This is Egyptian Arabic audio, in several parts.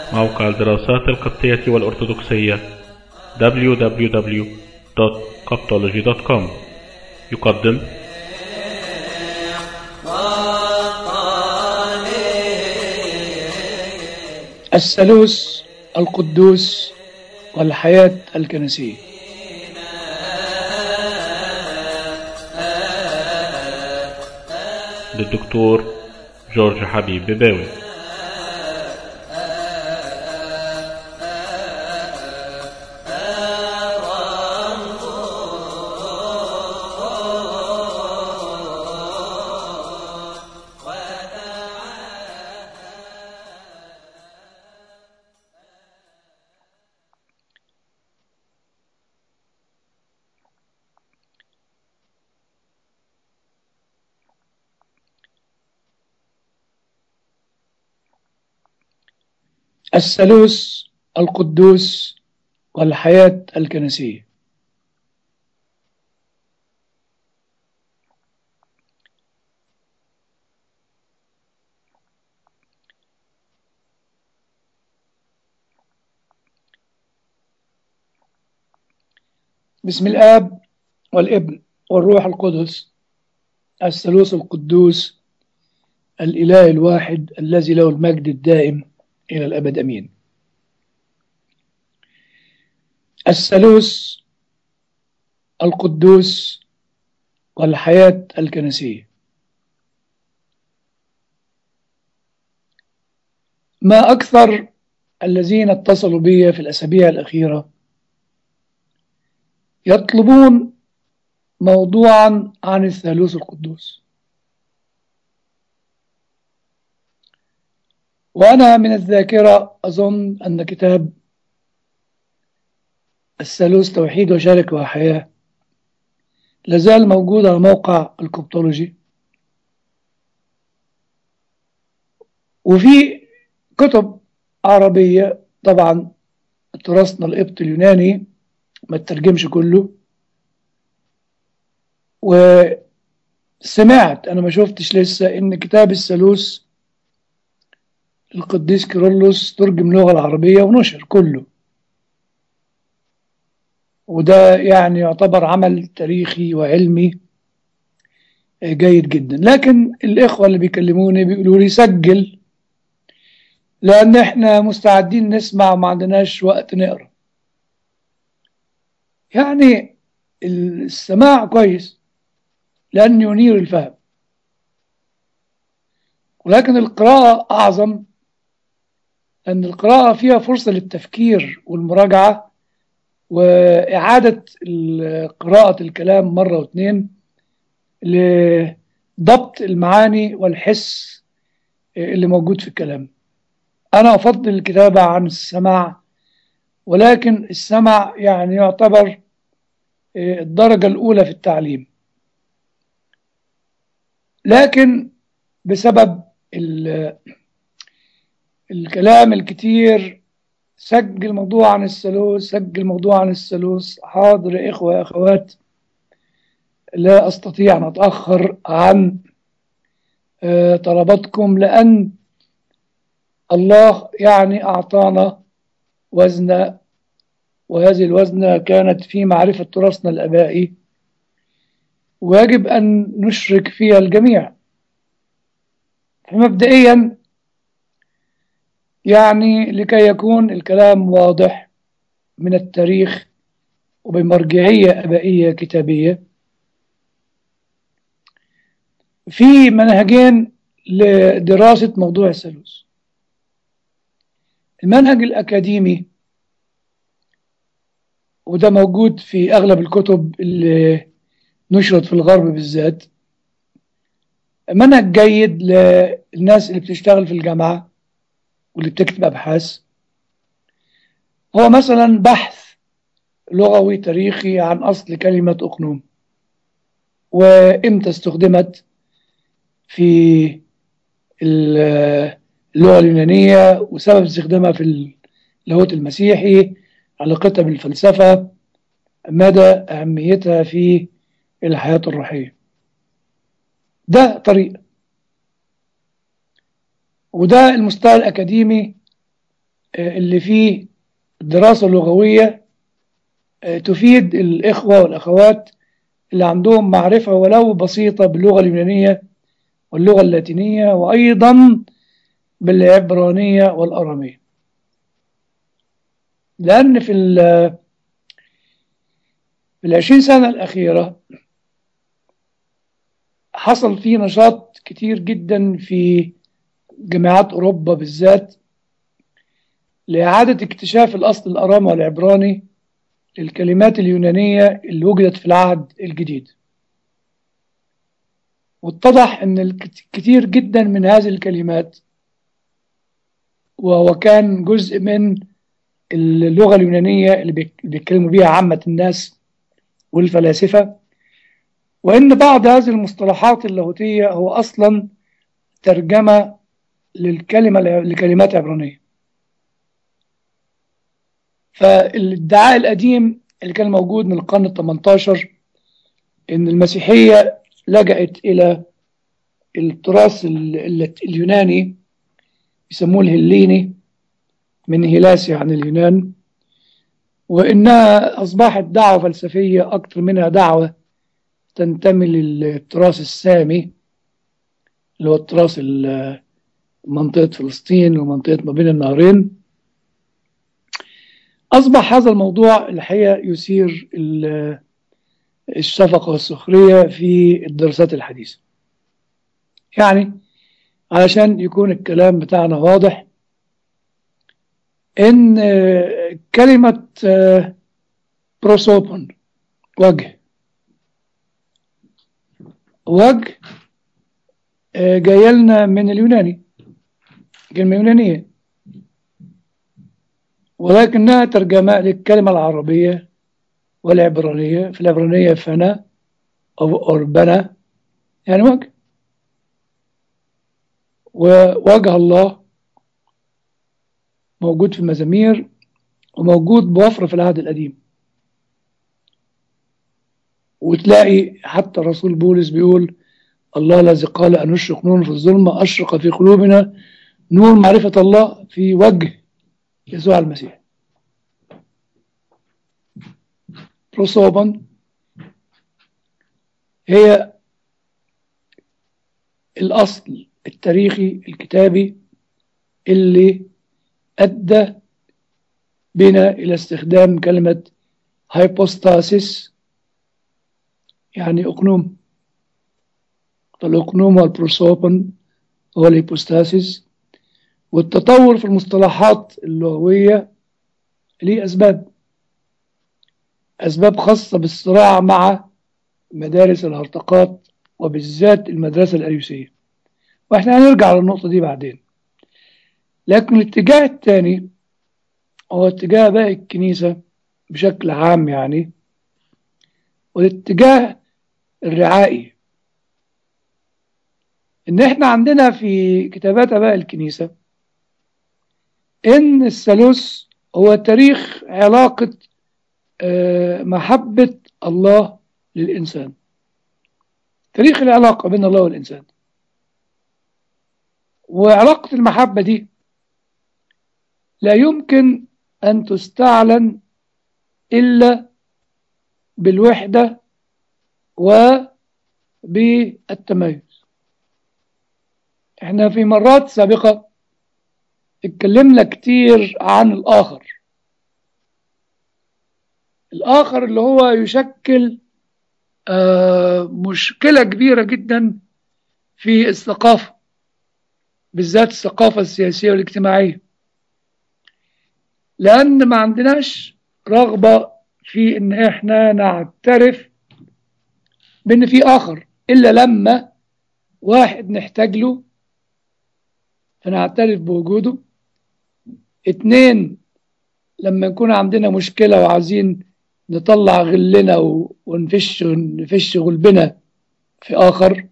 موقع الدراسات القبطية والأرثوذكسية www.coptology.com يقدم الثالوث القدوس والحياة الكنسية للدكتور جورج حبيب بباوي الثالوث القدوس والحياة الكنسية بسم الآب والابن والروح القدس الثالوث القدوس الإله الواحد الذي له المجد الدائم إلى الأبد أمين الثالوث القدوس والحياة الكنسية ما أكثر الذين اتصلوا بي في الأسابيع الأخيرة يطلبون موضوعا عن الثالوث القدوس وأنا من الذاكرة أظن أن كتاب الثالوث توحيد وشركة وحياة لازال موجود على موقع الكوبتولوجي وفي كتب عربية طبعا تراثنا القبط اليوناني ما تترجمش كله وسمعت أنا ما شفتش لسه إن كتاب الثالوث القديس كيرلس ترجم لغة العربية ونشر كله وده يعني يعتبر عمل تاريخي وعلمي جيد جدا لكن الإخوة اللي بيكلموني بيقولوا لي سجل لأن احنا مستعدين نسمع وما عندناش وقت نقرأ يعني السماع كويس لأن ينير الفهم ولكن القراءة أعظم أن القراءة فيها فرصة للتفكير والمراجعة وإعادة قراءة الكلام مرة واثنين لضبط المعاني والحس اللي موجود في الكلام أنا أفضل الكتابة عن السماع ولكن السمع يعني يعتبر الدرجة الأولى في التعليم لكن بسبب الكلام الكتير سجل موضوع عن الثالوث سجل موضوع عن الثالوث حاضر يا إخوة يا أخوات لا أستطيع أن أتأخر عن طلباتكم لأن الله يعني أعطانا وزن وهذه الوزنة كانت في معرفة تراثنا الأبائي ويجب أن نشرك فيها الجميع مبدئيا يعني لكي يكون الكلام واضح من التاريخ وبمرجعية أبائية كتابية في منهجين لدراسة موضوع الثالوث المنهج الأكاديمي وده موجود في أغلب الكتب اللي نشرت في الغرب بالذات منهج جيد للناس اللي بتشتغل في الجامعة واللي بتكتب أبحاث هو مثلا بحث لغوي تاريخي عن أصل كلمة أقنوم وإمتى استخدمت في اللغة اليونانية وسبب استخدامها في اللاهوت المسيحي علاقتها بالفلسفة مدى أهميتها في الحياة الروحية ده طريق وده المستوى الأكاديمي اللي فيه دراسة لغوية تفيد الإخوة والأخوات اللي عندهم معرفة ولو بسيطة باللغة اليونانية واللغة اللاتينية وأيضا بالعبرانية والأرامية لأن في في العشرين سنة الأخيرة حصل فيه نشاط كتير جدا في جامعات أوروبا بالذات لإعادة اكتشاف الأصل الأرامي والعبراني للكلمات اليونانية اللي وجدت في العهد الجديد واتضح أن كتير جدا من هذه الكلمات وهو كان جزء من اللغة اليونانية اللي بيتكلموا بيها عامة الناس والفلاسفة وإن بعض هذه المصطلحات اللاهوتية هو أصلا ترجمة للكلمة لكلمات عبرانية فالادعاء القديم اللي كان موجود من القرن ال 18 إن المسيحية لجأت إلى التراث اليوناني يسموه الهليني من هيلاسيا عن اليونان وإنها أصبحت دعوة فلسفية أكثر منها دعوة تنتمي للتراث السامي اللي هو التراث منطقة فلسطين ومنطقة ما بين النهرين أصبح هذا الموضوع الحقيقة يثير الشفقة والسخرية في الدراسات الحديثة يعني علشان يكون الكلام بتاعنا واضح ان كلمة بروسوبون وجه وجه جاي لنا من اليوناني كلمة يونانية ولكنها ترجمة للكلمة العربية والعبرانية في العبرانية فنا أو أوربنا يعني وجه ووجه الله موجود في المزامير وموجود بوفرة في العهد القديم وتلاقي حتى الرسول بولس بيقول الله الذي قال أن نشرق نور في الظلمة أشرق في قلوبنا نور معرفة الله في وجه يسوع المسيح بروسوبا هي الأصل التاريخي الكتابي اللي أدى بنا إلى استخدام كلمة هايبوستاسيس يعني أقنوم فالأقنوم والبروسوبن هو الهيبوستاسيس والتطور في المصطلحات اللغوية ليه أسباب أسباب خاصة بالصراع مع مدارس الهرطقات وبالذات المدرسة الأريوسية وإحنا هنرجع للنقطة دي بعدين لكن الاتجاه الثاني هو اتجاه باقي الكنيسة بشكل عام يعني والاتجاه الرعائي ان احنا عندنا في كتابات اباء الكنيسة ان الثالوث هو تاريخ علاقة محبة الله للإنسان تاريخ العلاقة بين الله والإنسان وعلاقة المحبة دي لا يمكن أن تستعلن إلا بالوحدة وبالتميز احنا في مرات سابقة اتكلمنا كتير عن الآخر الآخر اللي هو يشكل آه مشكلة كبيرة جدا في الثقافة بالذات الثقافة السياسية والاجتماعية لأن ما عندناش رغبة في إن إحنا نعترف بإن في آخر إلا لما واحد نحتاج له فنعترف بوجوده اتنين لما يكون عندنا مشكلة وعايزين نطلع غلنا ونفش نفش غلبنا في آخر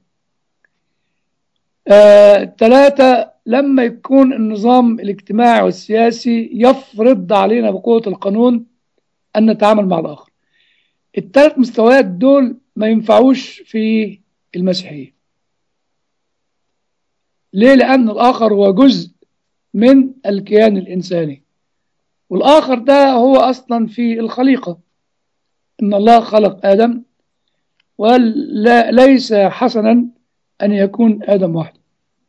آه، ثلاثة لما يكون النظام الاجتماعي والسياسي يفرض علينا بقوة القانون أن نتعامل مع الآخر الثلاث مستويات دول ما ينفعوش في المسيحية ليه؟ لأن الآخر هو جزء من الكيان الإنساني والآخر ده هو أصلا في الخليقة إن الله خلق آدم وليس حسنا أن يكون آدم وحده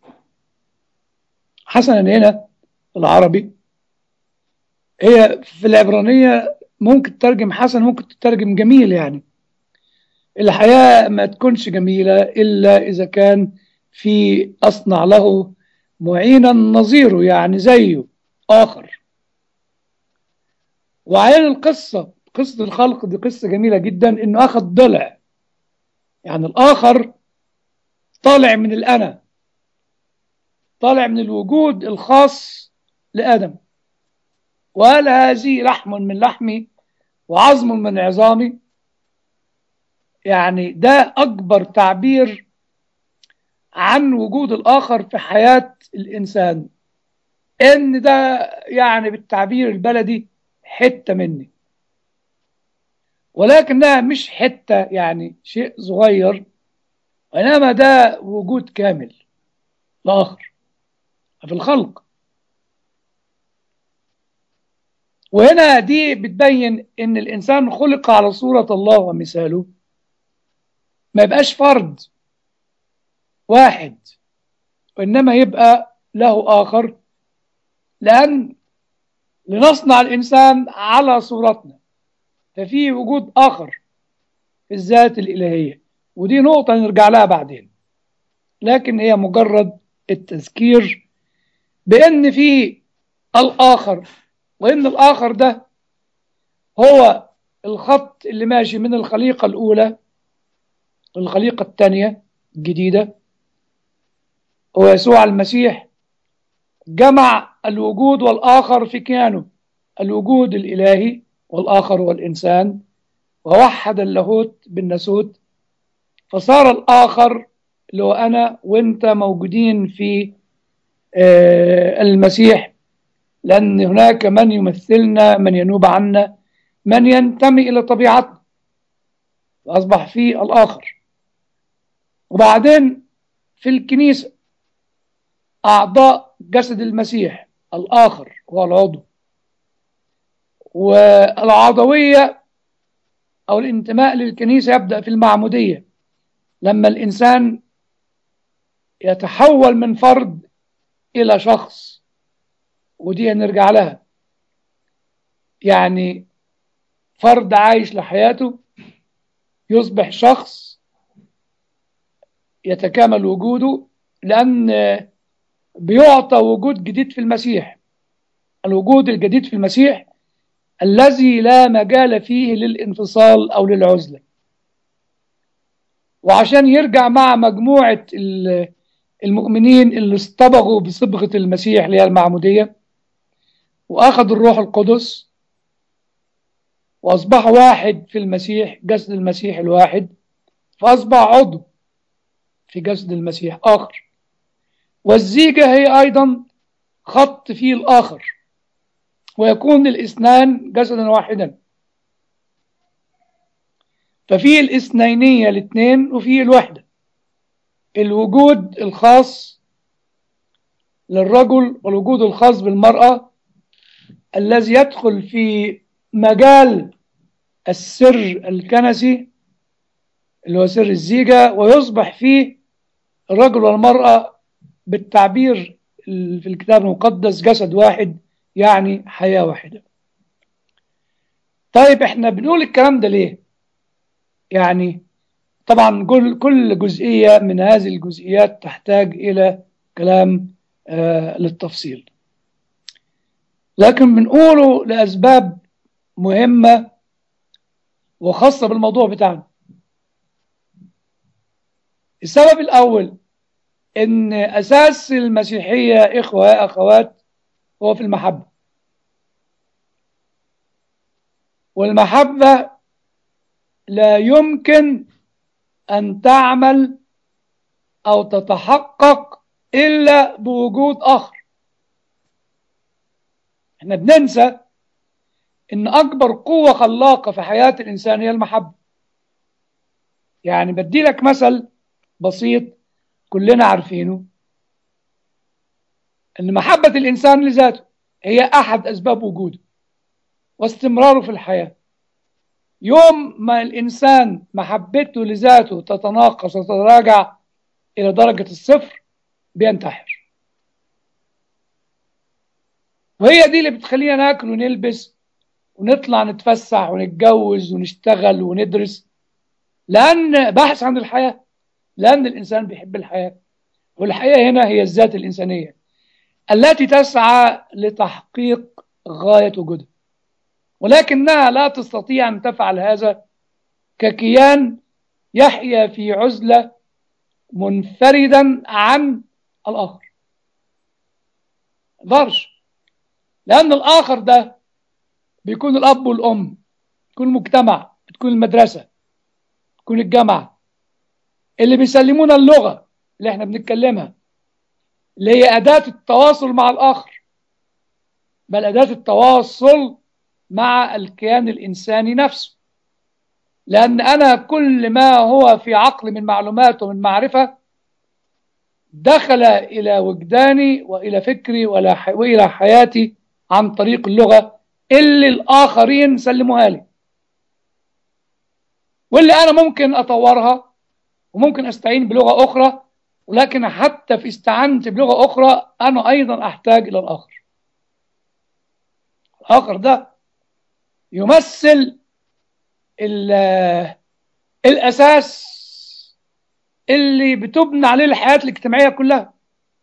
حسنا هنا العربي هي في العبرانية ممكن تترجم حسن ممكن تترجم جميل يعني الحياة ما تكونش جميلة إلا إذا كان في أصنع له معينا نظيره يعني زيه آخر وعين القصة قصة الخلق دي قصة جميلة جدا إنه أخذ ضلع يعني الآخر طالع من الأنا طالع من الوجود الخاص لآدم وقال هذه لحم من لحمي وعظم من عظامي يعني ده أكبر تعبير عن وجود الآخر في حياة الإنسان إن ده يعني بالتعبير البلدي حتة مني ولكنها مش حتة يعني شيء صغير وإنما ده وجود كامل الآخر في الخلق وهنا دي بتبين ان الانسان خلق على صورة الله ومثاله ما يبقاش فرد واحد وانما يبقى له اخر لان لنصنع الانسان على صورتنا ففي وجود اخر في الذات الالهية ودي نقطة نرجع لها بعدين لكن هي مجرد التذكير بان في الاخر وإن الآخر ده هو الخط اللي ماشي من الخليقة الأولى للخليقة الثانية الجديدة هو يسوع المسيح جمع الوجود والآخر في كيانه الوجود الإلهي والآخر هو الإنسان ووحد اللاهوت بالناسوت فصار الآخر اللي هو أنا وأنت موجودين في المسيح لأن هناك من يمثلنا من ينوب عنا من ينتمي إلى طبيعتنا وأصبح فيه الآخر وبعدين في الكنيسة أعضاء جسد المسيح الآخر هو العضو والعضوية أو الانتماء للكنيسة يبدأ في المعمودية لما الإنسان يتحول من فرد إلى شخص ودي هنرجع لها يعني فرد عايش لحياته يصبح شخص يتكامل وجوده لأن بيعطى وجود جديد في المسيح الوجود الجديد في المسيح الذي لا مجال فيه للانفصال أو للعزلة وعشان يرجع مع مجموعة المؤمنين اللي اصطبغوا بصبغة المسيح اللي هي المعمودية وأخذوا الروح القدس وأصبح واحد في المسيح جسد المسيح الواحد فأصبح عضو في جسد المسيح آخر والزيجة هي أيضا خط فيه الآخر ويكون الاثنان جسدا واحدا ففي الاثنينية الاثنين وفي الوحدة الوجود الخاص للرجل والوجود الخاص بالمرأة الذي يدخل في مجال السر الكنسي اللي هو سر الزيجة ويصبح فيه الرجل والمرأة بالتعبير في الكتاب المقدس جسد واحد يعني حياة واحدة طيب احنا بنقول الكلام ده ليه يعني طبعا كل جزئية من هذه الجزئيات تحتاج إلى كلام آه للتفصيل لكن بنقوله لأسباب مهمة وخاصة بالموضوع بتاعنا السبب الأول إن أساس المسيحية إخوة أخوات هو في المحبة والمحبة لا يمكن أن تعمل أو تتحقق إلا بوجود آخر احنا بننسى ان اكبر قوة خلاقة في حياة الانسان هي المحبة يعني بدي لك مثل بسيط كلنا عارفينه ان محبة الانسان لذاته هي احد اسباب وجوده واستمراره في الحياة يوم ما الإنسان محبته لذاته تتناقص وتتراجع إلى درجة الصفر بينتحر وهي دي اللي بتخلينا ناكل ونلبس ونطلع نتفسح ونتجوز ونشتغل وندرس لأن بحث عن الحياة لأن الإنسان بيحب الحياة والحياة هنا هي الذات الإنسانية التي تسعى لتحقيق غاية وجودها ولكنها لا تستطيع أن تفعل هذا ككيان يحيا في عزلة منفردا عن الآخر مقدرش لأن الآخر ده بيكون الأب والأم بيكون المجتمع بتكون المدرسة بتكون الجامعة اللي بيسلمونا اللغة اللي احنا بنتكلمها اللي هي أداة التواصل مع الآخر بل أداة التواصل مع الكيان الإنساني نفسه لأن أنا كل ما هو في عقل من معلومات ومن معرفة دخل إلى وجداني وإلى فكري وإلى حياتي عن طريق اللغة اللي الآخرين سلموها لي واللي أنا ممكن أطورها وممكن أستعين بلغة أخرى ولكن حتى في استعنت بلغة أخرى أنا أيضا أحتاج إلى الآخر الآخر ده يمثل الأساس اللي بتبنى عليه الحياة الاجتماعية كلها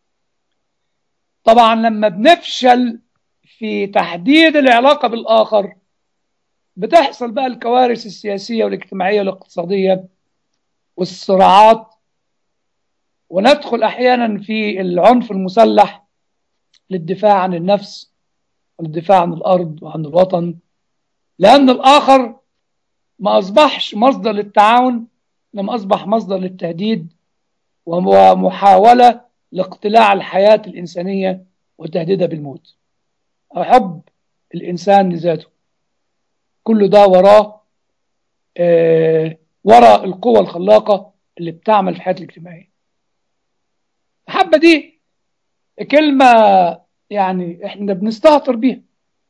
طبعا لما بنفشل في تحديد العلاقة بالآخر بتحصل بقى الكوارث السياسية والاجتماعية والاقتصادية والصراعات وندخل أحيانا في العنف المسلح للدفاع عن النفس والدفاع عن الأرض وعن الوطن لأن الآخر ما أصبحش مصدر للتعاون لما أصبح مصدر للتهديد ومحاولة لاقتلاع الحياة الإنسانية وتهديدها بالموت أو حب الإنسان لذاته كل ده وراه آه وراء القوة الخلاقة اللي بتعمل في الحياة الاجتماعية المحبة دي كلمة يعني احنا بنستهتر بيها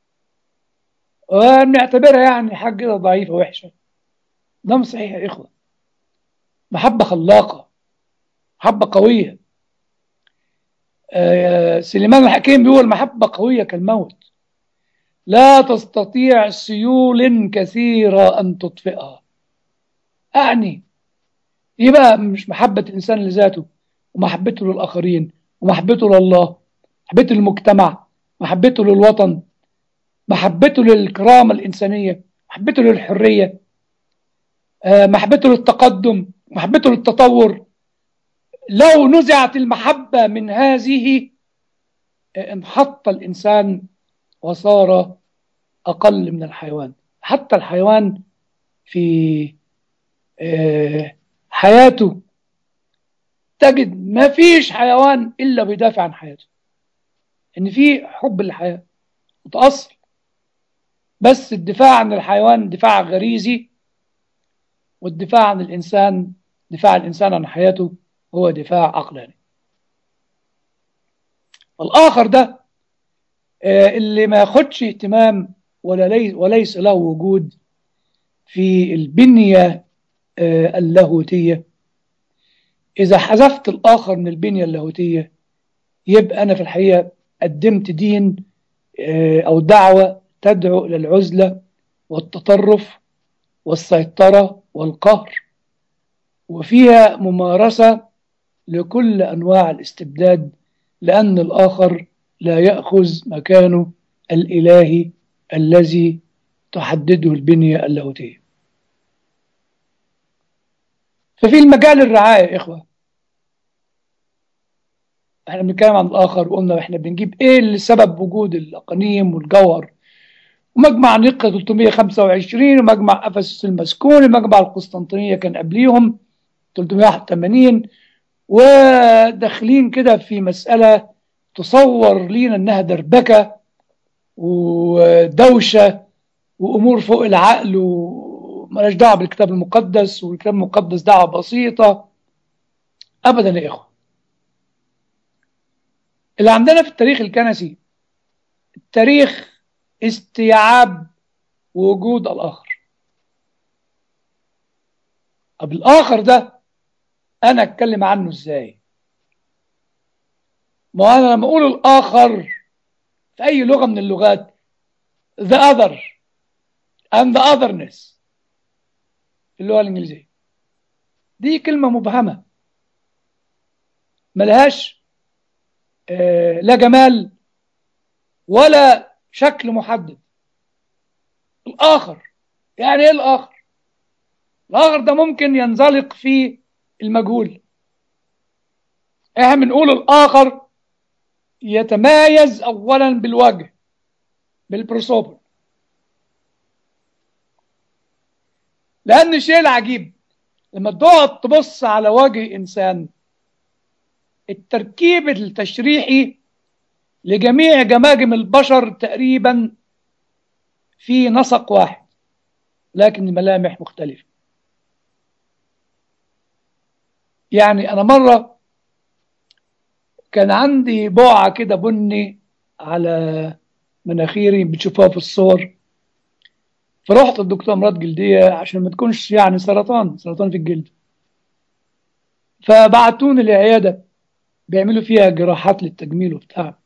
ونعتبرها يعني حاجة كده ضعيفة وحشة ده مش صحيح يا إخوة محبة خلاقة محبة قوية آه سليمان الحكيم بيقول محبة قوية كالموت لا تستطيع سيول كثيرة أن تطفئها أعني دي بقى مش محبة الإنسان لذاته ومحبته للآخرين ومحبته لله محبته للمجتمع محبته للوطن محبته للكرامة الإنسانية محبته للحرية محبته للتقدم محبته للتطور لو نزعت المحبة من هذه انحط الإنسان وصار أقل من الحيوان حتى الحيوان في حياته تجد ما فيش حيوان إلا بيدافع عن حياته إن في حب للحياة متأصل بس الدفاع عن الحيوان دفاع غريزي والدفاع عن الإنسان دفاع الإنسان عن حياته هو دفاع عقلاني الآخر ده اللي ما ياخدش اهتمام ولا لي وليس له وجود في البنية اللاهوتية إذا حذفت الآخر من البنية اللاهوتية يبقى أنا في الحقيقة قدمت دين أو دعوة تدعو إلى العزلة والتطرف والسيطرة والقهر وفيها ممارسة لكل أنواع الاستبداد لأن الآخر لا يأخذ مكانه الإلهي الذي تحدده البنية اللاهوتية ففي المجال الرعاية يا إخوة احنا بنتكلم عن الآخر وقلنا احنا بنجيب ايه اللي سبب وجود الأقانيم والجوهر ومجمع نقة 325 ومجمع أفسس المسكون ومجمع القسطنطينية كان قبليهم 381 وداخلين كده في مسألة تصور لينا انها دربكة ودوشة وامور فوق العقل وملاش دعوه بالكتاب المقدس والكتاب المقدس دعوه بسيطه ابدا يا اخوه اللي عندنا في التاريخ الكنسي التاريخ استيعاب وجود الآخر طب الآخر ده أنا أتكلم عنه إزاي ما أنا لما أقول الآخر في أي لغة من اللغات the other and the otherness في اللغة الإنجليزية دي كلمة مبهمة ملهاش آه لا جمال ولا شكل محدد الآخر يعني إيه الآخر الآخر ده ممكن ينزلق في المجهول احنا بنقول الآخر يتمايز أولا بالوجه بالبروسوبل لأن الشيء العجيب لما تقعد تبص على وجه إنسان التركيب التشريحي لجميع جماجم البشر تقريبا في نسق واحد لكن الملامح مختلفة يعني أنا مرة كان عندي بقعة كده بني على مناخيري بتشوفوها في الصور فرحت للدكتور امراض جلديه عشان ما تكونش يعني سرطان سرطان في الجلد فبعتوني العياده بيعملوا فيها جراحات للتجميل وبتاع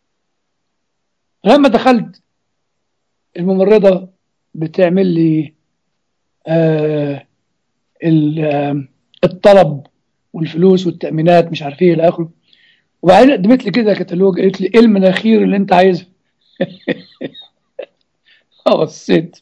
لما دخلت الممرضه بتعمل لي آه الطلب والفلوس والتامينات مش عارف ايه الى اخره وبعدين قدمت لي كده كتالوج قالت لي ايه المناخير اللي انت عايزها بصيت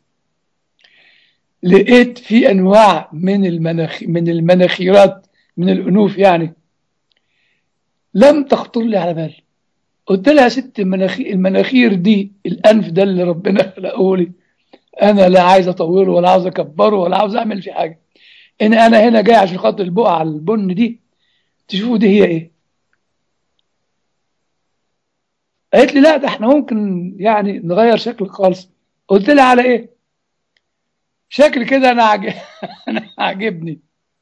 لقيت في انواع من المناخ من المناخيرات من الانوف يعني لم تخطر لي على بالي قلت لها يا ست المناخير, المناخير دي الانف ده اللي ربنا خلقه لي انا لا عايز اطوره ولا عاوز اكبره ولا عاوز اعمل فيه حاجه ان انا هنا جاي عشان خاطر البقعه البن دي تشوفوا دي هي ايه قالت لي لا ده احنا ممكن يعني نغير شكلك خالص قلت لها على ايه شكل كده انا عجب انا عاجبني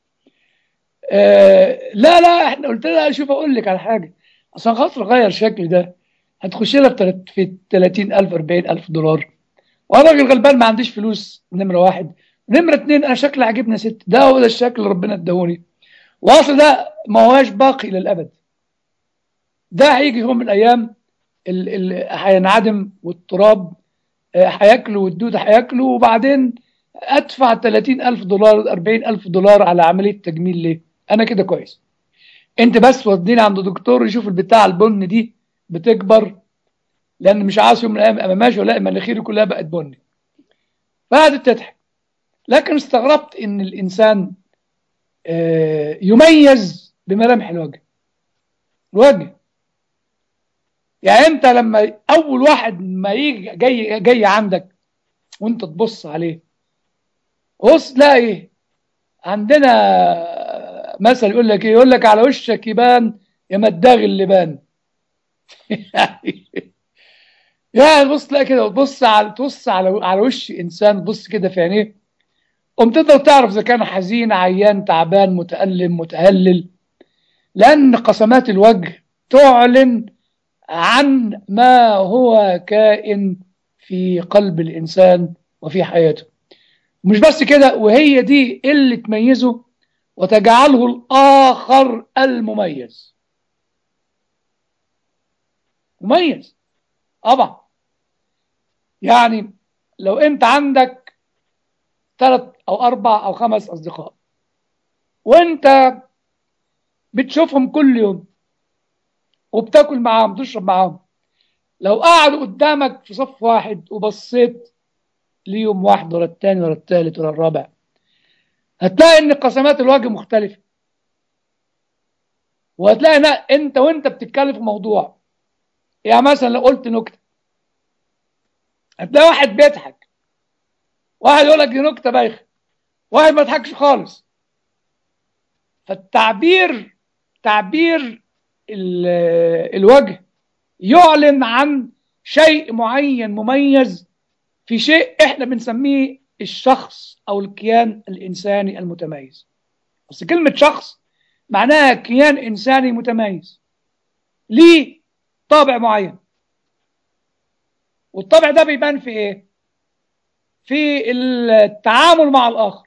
آه لا لا احنا قلت لها شوف اقول لك على حاجه عشان خاطر اغير شكلي ده هتخش لها في 30000 40000 دولار وانا راجل غلبان ما عنديش فلوس نمره واحد نمره اتنين انا شكلي عاجبني يا ست ده هو ده الشكل اللي ربنا اداهوني واصل ده ما هواش باقي للابد ده هيجي يوم من الايام اللي هينعدم والتراب هياكله والدود هياكله وبعدين ادفع 30000 دولار 40000 دولار على عمليه تجميل ليه؟ انا كده كويس. انت بس وديني عند دكتور يشوف البتاع البن دي بتكبر لان مش عايز يوم من الايام اما ماشي ولا مناخيري كلها بقت بني. فقعدت تضحك. لكن استغربت ان الانسان يميز بملامح الوجه. الوجه يعني انت لما اول واحد ما يجي جاي جاي عندك وانت تبص عليه بص تلاقي عندنا مثل يقول لك ايه يقول لك على وشك يبان يا مداغ اللبان يعني بص تلاقي كده تبص على تبص على على وش انسان تبص كده في عينيه قوم تقدر تعرف اذا كان حزين عيان تعبان متألم متهلل لان قسمات الوجه تعلن عن ما هو كائن في قلب الإنسان وفي حياته مش بس كده وهي دي اللي تميزه وتجعله الآخر المميز مميز طبعا يعني لو انت عندك ثلاث او اربع او خمس اصدقاء وانت بتشوفهم كل يوم وبتاكل معاهم تشرب معاهم لو قعدوا قدامك في صف واحد وبصيت ليهم واحد ولا التاني ولا التالت ولا الرابع هتلاقي ان قسمات الوجه مختلفة وهتلاقي انت وانت بتتكلم في موضوع يعني مثلا لو قلت نكتة هتلاقي واحد بيضحك واحد يقول لك دي نكتة بايخة واحد ما يضحكش خالص فالتعبير تعبير الوجه يعلن عن شيء معين مميز في شيء احنا بنسميه الشخص او الكيان الانساني المتميز بس كلمة شخص معناها كيان انساني متميز ليه طابع معين والطابع ده بيبان في ايه في التعامل مع الآخر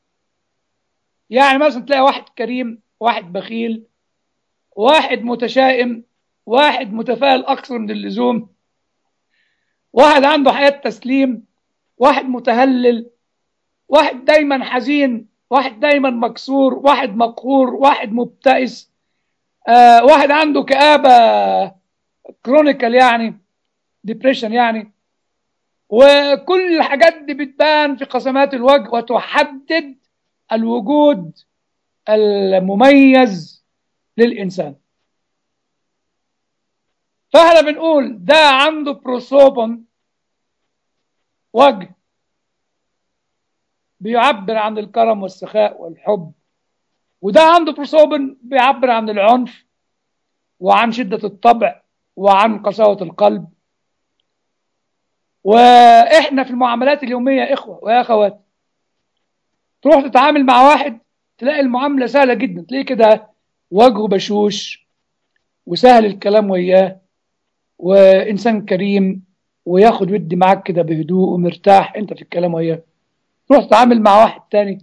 يعني مثلا تلاقي واحد كريم واحد بخيل واحد متشائم واحد متفائل أكثر من اللزوم واحد عنده حياة تسليم واحد متهلل واحد دايما حزين واحد دايما مكسور واحد مقهور واحد مبتئس آه واحد عنده كآبة كرونيكال يعني ديبريشن يعني وكل الحاجات دي بتبان في قسمات الوجه وتحدد الوجود المميز للإنسان فاحنا بنقول ده عنده بروسوبون وجه بيعبر عن الكرم والسخاء والحب وده عنده بروسوبون بيعبر عن العنف وعن شدة الطبع وعن قساوة القلب واحنا في المعاملات اليومية اخوة ويا اخوات تروح تتعامل مع واحد تلاقي المعاملة سهلة جدا تلاقيه كده وجهه بشوش وسهل الكلام وياه وإنسان كريم وياخد ودي معاك كده بهدوء ومرتاح انت في الكلام وياه تروح تتعامل مع واحد تاني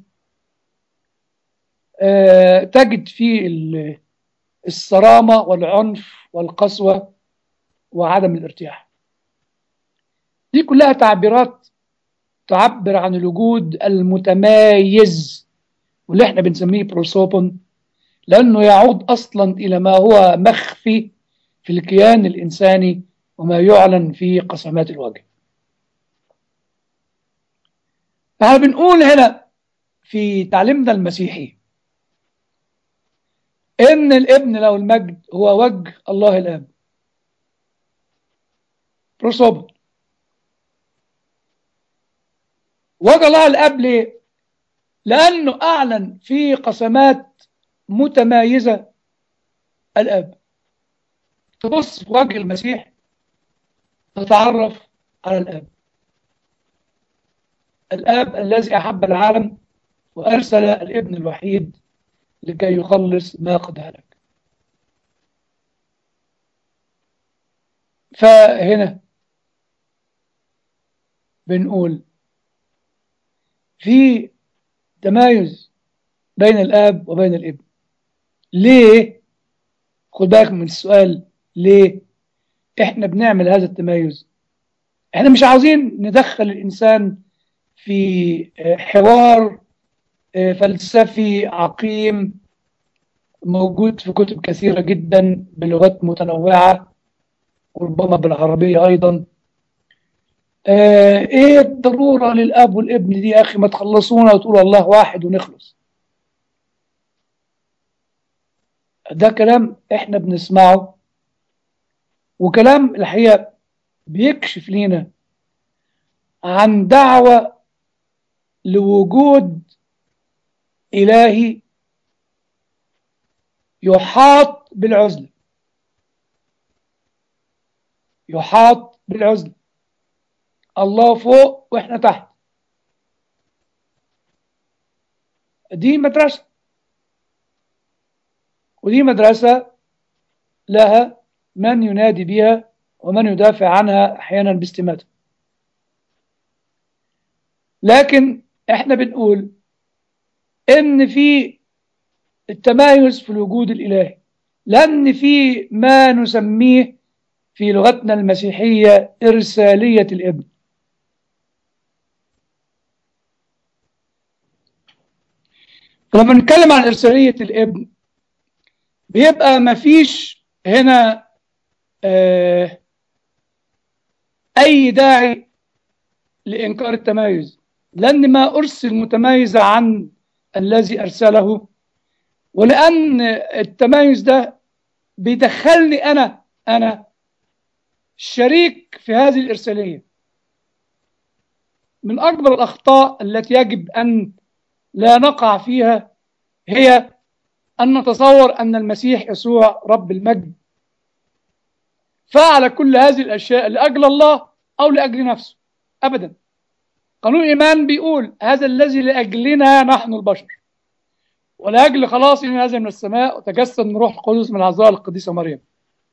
أه تجد فيه الصرامة والعنف والقسوة وعدم الارتياح دي كلها تعبيرات تعبر عن الوجود المتمايز واللي احنا بنسميه بروسوبون لأنه يعود أصلا إلى ما هو مخفي في الكيان الإنساني وما يعلن في قسمات الوجه فاحنا بنقول هنا في تعليمنا المسيحي إن الابن له المجد هو وجه الله الآب بروسوبون وجه الله الاب ليه لانه اعلن في قسمات متمايزه الاب تبص في وجه المسيح تتعرف على الاب الاب الذي احب العالم وارسل الابن الوحيد لكي يخلص ما قد هلك فهنا بنقول في تمايز بين الاب وبين الابن ليه خد بالك من السؤال ليه احنا بنعمل هذا التمايز احنا مش عاوزين ندخل الانسان في حوار فلسفي عقيم موجود في كتب كثيرة جدا بلغات متنوعة وربما بالعربية أيضا آه ايه الضرورة للاب والابن دي يا اخي ما تخلصونا وتقولوا الله واحد ونخلص ده كلام احنا بنسمعه وكلام الحقيقة بيكشف لينا عن دعوة لوجود إلهي يحاط بالعزلة يحاط بالعزلة الله فوق واحنا تحت دي مدرسة ودي مدرسة لها من ينادي بها ومن يدافع عنها احيانا باستماتة لكن احنا بنقول ان في التمايز في الوجود الالهي لان في ما نسميه في لغتنا المسيحية إرسالية الابن لما نتكلم عن إرسالية الابن بيبقى مفيش هنا آه أي داعي لإنكار التمايز لأن ما أرسل متمايزة عن الذي أرسله ولأن التمايز ده بيدخلني أنا أنا شريك في هذه الإرسالية من أكبر الأخطاء التي يجب أن لا نقع فيها هي أن نتصور أن المسيح يسوع رب المجد فعل كل هذه الأشياء لأجل الله أو لأجل نفسه أبدا قانون الإيمان بيقول هذا الذي لأجلنا نحن البشر ولأجل خلاص نازل من السماء وتجسد من روح القدس من عذراء القديسة مريم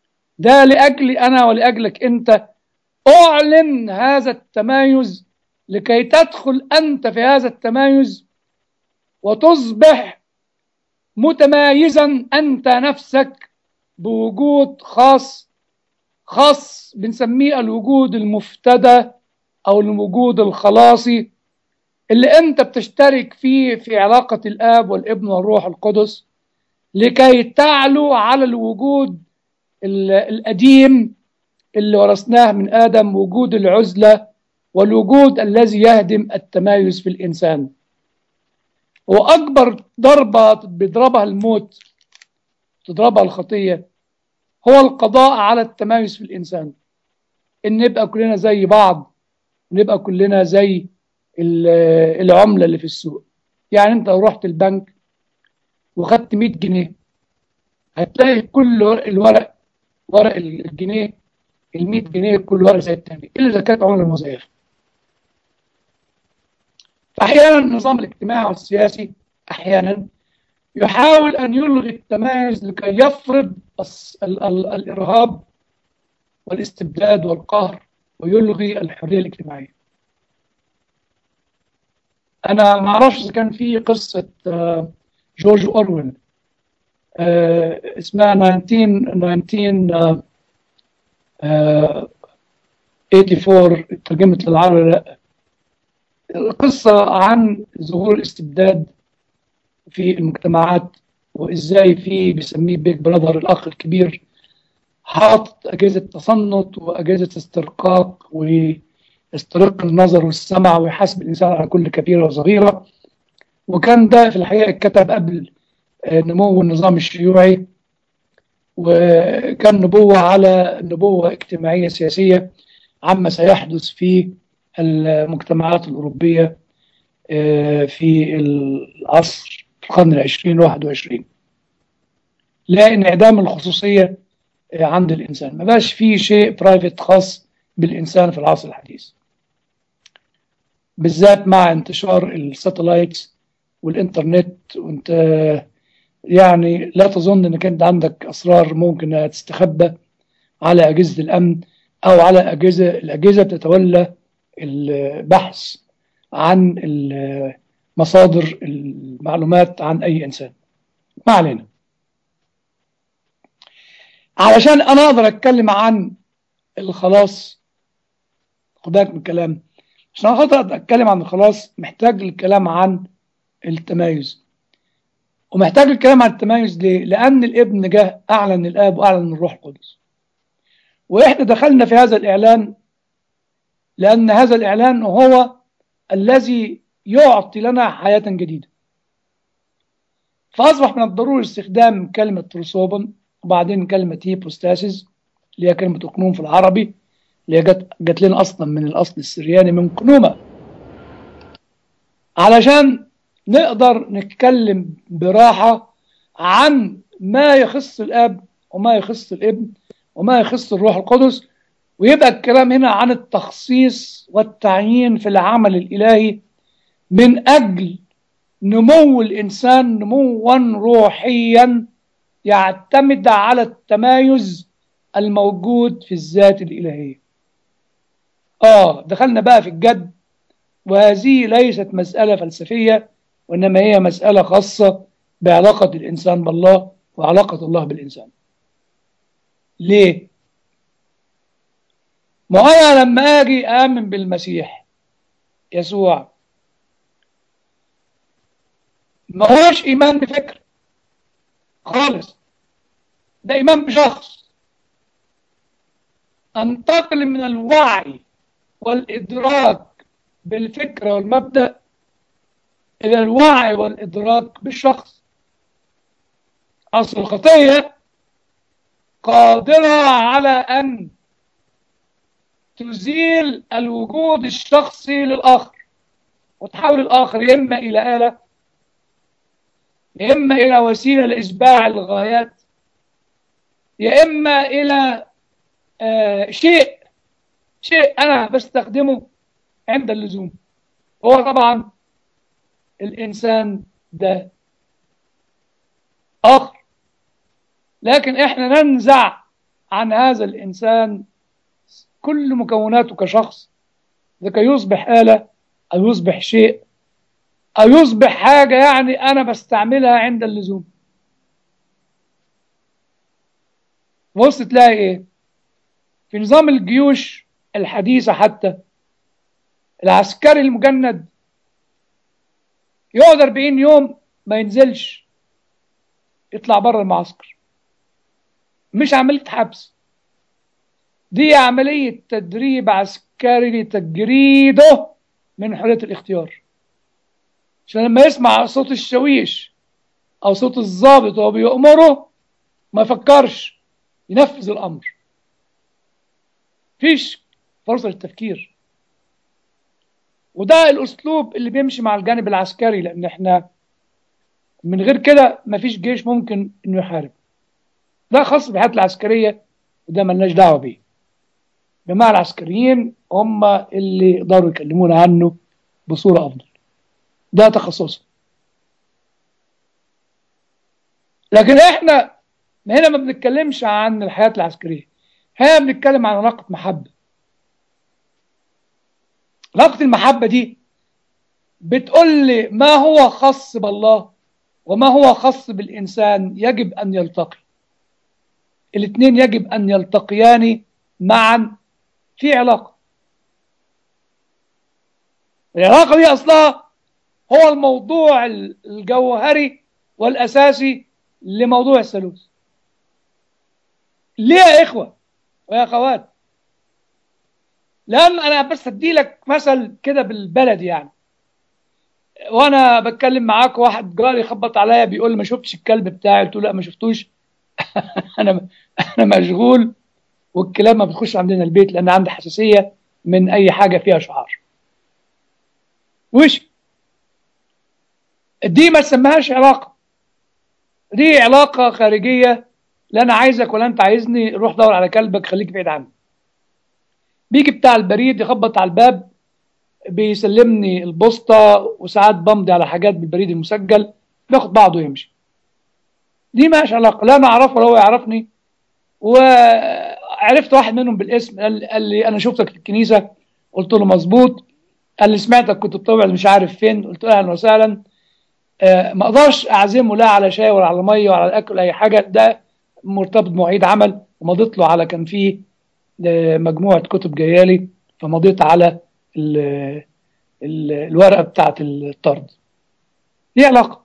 ده لأجلي أنا ولأجلك أنت أعلن هذا التمايز لكي تدخل أنت في هذا التمايز وتصبح متمايزا أنت نفسك بوجود خاص خاص بنسميه الوجود المفتدى أو الوجود الخلاصي اللي أنت بتشترك فيه في علاقة الآب والابن والروح القدس لكي تعلو على الوجود القديم اللي ورثناه من آدم وجود العزلة والوجود الذي يهدم التمايز في الإنسان وأكبر ضربة بيضربها الموت تضربها الخطية هو القضاء على التمايز في الإنسان إن نبقى كلنا زي بعض نبقى كلنا زي العملة اللي في السوق يعني أنت لو رحت البنك وخدت 100 جنيه هتلاقي كل الورق ورق الجنيه ال 100 جنيه كل ورقه زي الثاني الا اذا كانت عمله مزيفه فاحيانا النظام الاجتماعي والسياسي احيانا يحاول ان يلغي التمايز لكي يفرض ال ال الارهاب والاستبداد والقهر ويلغي الحريه الاجتماعيه انا ما اعرفش اذا كان في قصه جورج اورويل اسمها 19 1984 ترجمت للعربي لا قصة عن ظهور الاستبداد في المجتمعات وازاي في بيسميه بيج براذر الاخ الكبير حاطط اجهزه تصنت واجهزه استرقاق ويسترق النظر والسمع ويحاسب الانسان على كل كبيره وصغيره وكان ده في الحقيقه اتكتب قبل نمو النظام الشيوعي وكان نبوة على نبوة اجتماعية سياسية عما سيحدث في المجتمعات الأوروبية في العصر القرن العشرين واحد وعشرين لا انعدام الخصوصية عند الإنسان ما بقاش فيه شيء برايفت خاص بالإنسان في العصر الحديث بالذات مع انتشار الساتلايتس والإنترنت وانت يعني لا تظن انك انت عندك اسرار ممكن تستخبى على اجهزه الامن او على اجهزه الاجهزه بتتولى البحث عن مصادر المعلومات عن اي انسان ما علينا علشان انا اقدر اتكلم عن الخلاص خد بالك من الكلام عشان اقدر اتكلم عن الخلاص محتاج الكلام عن التمايز ومحتاج الكلام عن التمايز ليه؟ لأن الابن جه أعلن الآب وأعلن الروح القدس وإحنا دخلنا في هذا الإعلان لأن هذا الإعلان هو الذي يعطي لنا حياة جديدة فأصبح من الضروري استخدام كلمة تروسوبن وبعدين كلمة هيبوستاسيس اللي هي كلمة أقنوم في العربي اللي هي جت, جت لنا أصلا من الأصل السرياني من قنومة علشان نقدر نتكلم براحة عن ما يخص الأب وما يخص الابن وما يخص الروح القدس ويبقى الكلام هنا عن التخصيص والتعيين في العمل الإلهي من أجل نمو الإنسان نموا روحيا يعتمد على التمايز الموجود في الذات الإلهية آه دخلنا بقى في الجد وهذه ليست مسألة فلسفية وإنما هي مسألة خاصة بعلاقة الإنسان بالله وعلاقة الله بالإنسان ليه؟ ما أنا لما أجي آمن بالمسيح يسوع ما هوش إيمان بفكر خالص ده إيمان بشخص أنتقل من الوعي والإدراك بالفكرة والمبدأ إلى الوعي والإدراك بالشخص أصل الخطية قادرة على أن تزيل الوجود الشخصي للآخر وتحول الآخر يا إما إلى آلة يا إما إلى وسيلة لإشباع الغايات يا إما إلى آه شيء شيء أنا بستخدمه عند اللزوم هو طبعا الإنسان ده آخر لكن إحنا ننزع عن هذا الإنسان كل مكوناته كشخص لكي يصبح آلة أو يصبح شيء أو يصبح حاجة يعني أنا بستعملها عند اللزوم بص تلاقي إيه في نظام الجيوش الحديثة حتى العسكري المجند يقعد 40 يوم ما ينزلش يطلع بره المعسكر مش عملية حبس دي عملية تدريب عسكري لتجريده من حرية الاختيار عشان لما يسمع صوت الشويش أو صوت الضابط وهو بيأمره ما يفكرش ينفذ الأمر فيش فرصة للتفكير وده الأسلوب اللي بيمشي مع الجانب العسكري لأن احنا من غير كده مفيش جيش ممكن إنه يحارب ده خاص بالحياة العسكرية وده ملناش دعوة بيه جماعة العسكريين هم اللي يقدروا يكلمونا عنه بصورة أفضل ده تخصصهم لكن احنا هنا ما بنتكلمش عن الحياة العسكرية هنا بنتكلم عن علاقة محبة علاقة المحبة دي بتقول لي ما هو خاص بالله وما هو خاص بالإنسان يجب أن يلتقي الاثنين يجب أن يلتقيان معا في علاقة العلاقة دي أصلها هو الموضوع الجوهري والأساسي لموضوع الثالوث ليه يا إخوة ويا أخوات لأن أنا بس أدي لك مثل كده بالبلد يعني وأنا بتكلم معاك واحد جاري خبط عليا بيقول ما شفتش الكلب بتاعي قلت له لا ما شفتوش أنا أنا مشغول والكلاب ما بتخش عندنا البيت لأن عندي حساسية من أي حاجة فيها شعار وش دي ما تسميهاش علاقة دي علاقة خارجية لا أنا عايزك ولا أنت عايزني روح دور على كلبك خليك بعيد عني بيجي بتاع البريد يخبط على الباب بيسلمني البوسطة وساعات بمضي على حاجات بالبريد المسجل بياخد بعضه ويمشي دي مالهاش علاقة لا أنا أعرفه ولا هو يعرفني وعرفت واحد منهم بالاسم قال, قال لي أنا شفتك في الكنيسة قلت له مظبوط قال لي سمعتك كنت بتوعد مش عارف فين قلت له أهلا وسهلا آه ما اقدرش اعزمه لا على شاي ولا على ميه ولا على اكل اي حاجه ده مرتبط بمواعيد عمل ومضيت له على كان فيه مجموعه كتب جايه لي فمضيت على ال ال الورقه بتاعه الطرد دي علاقه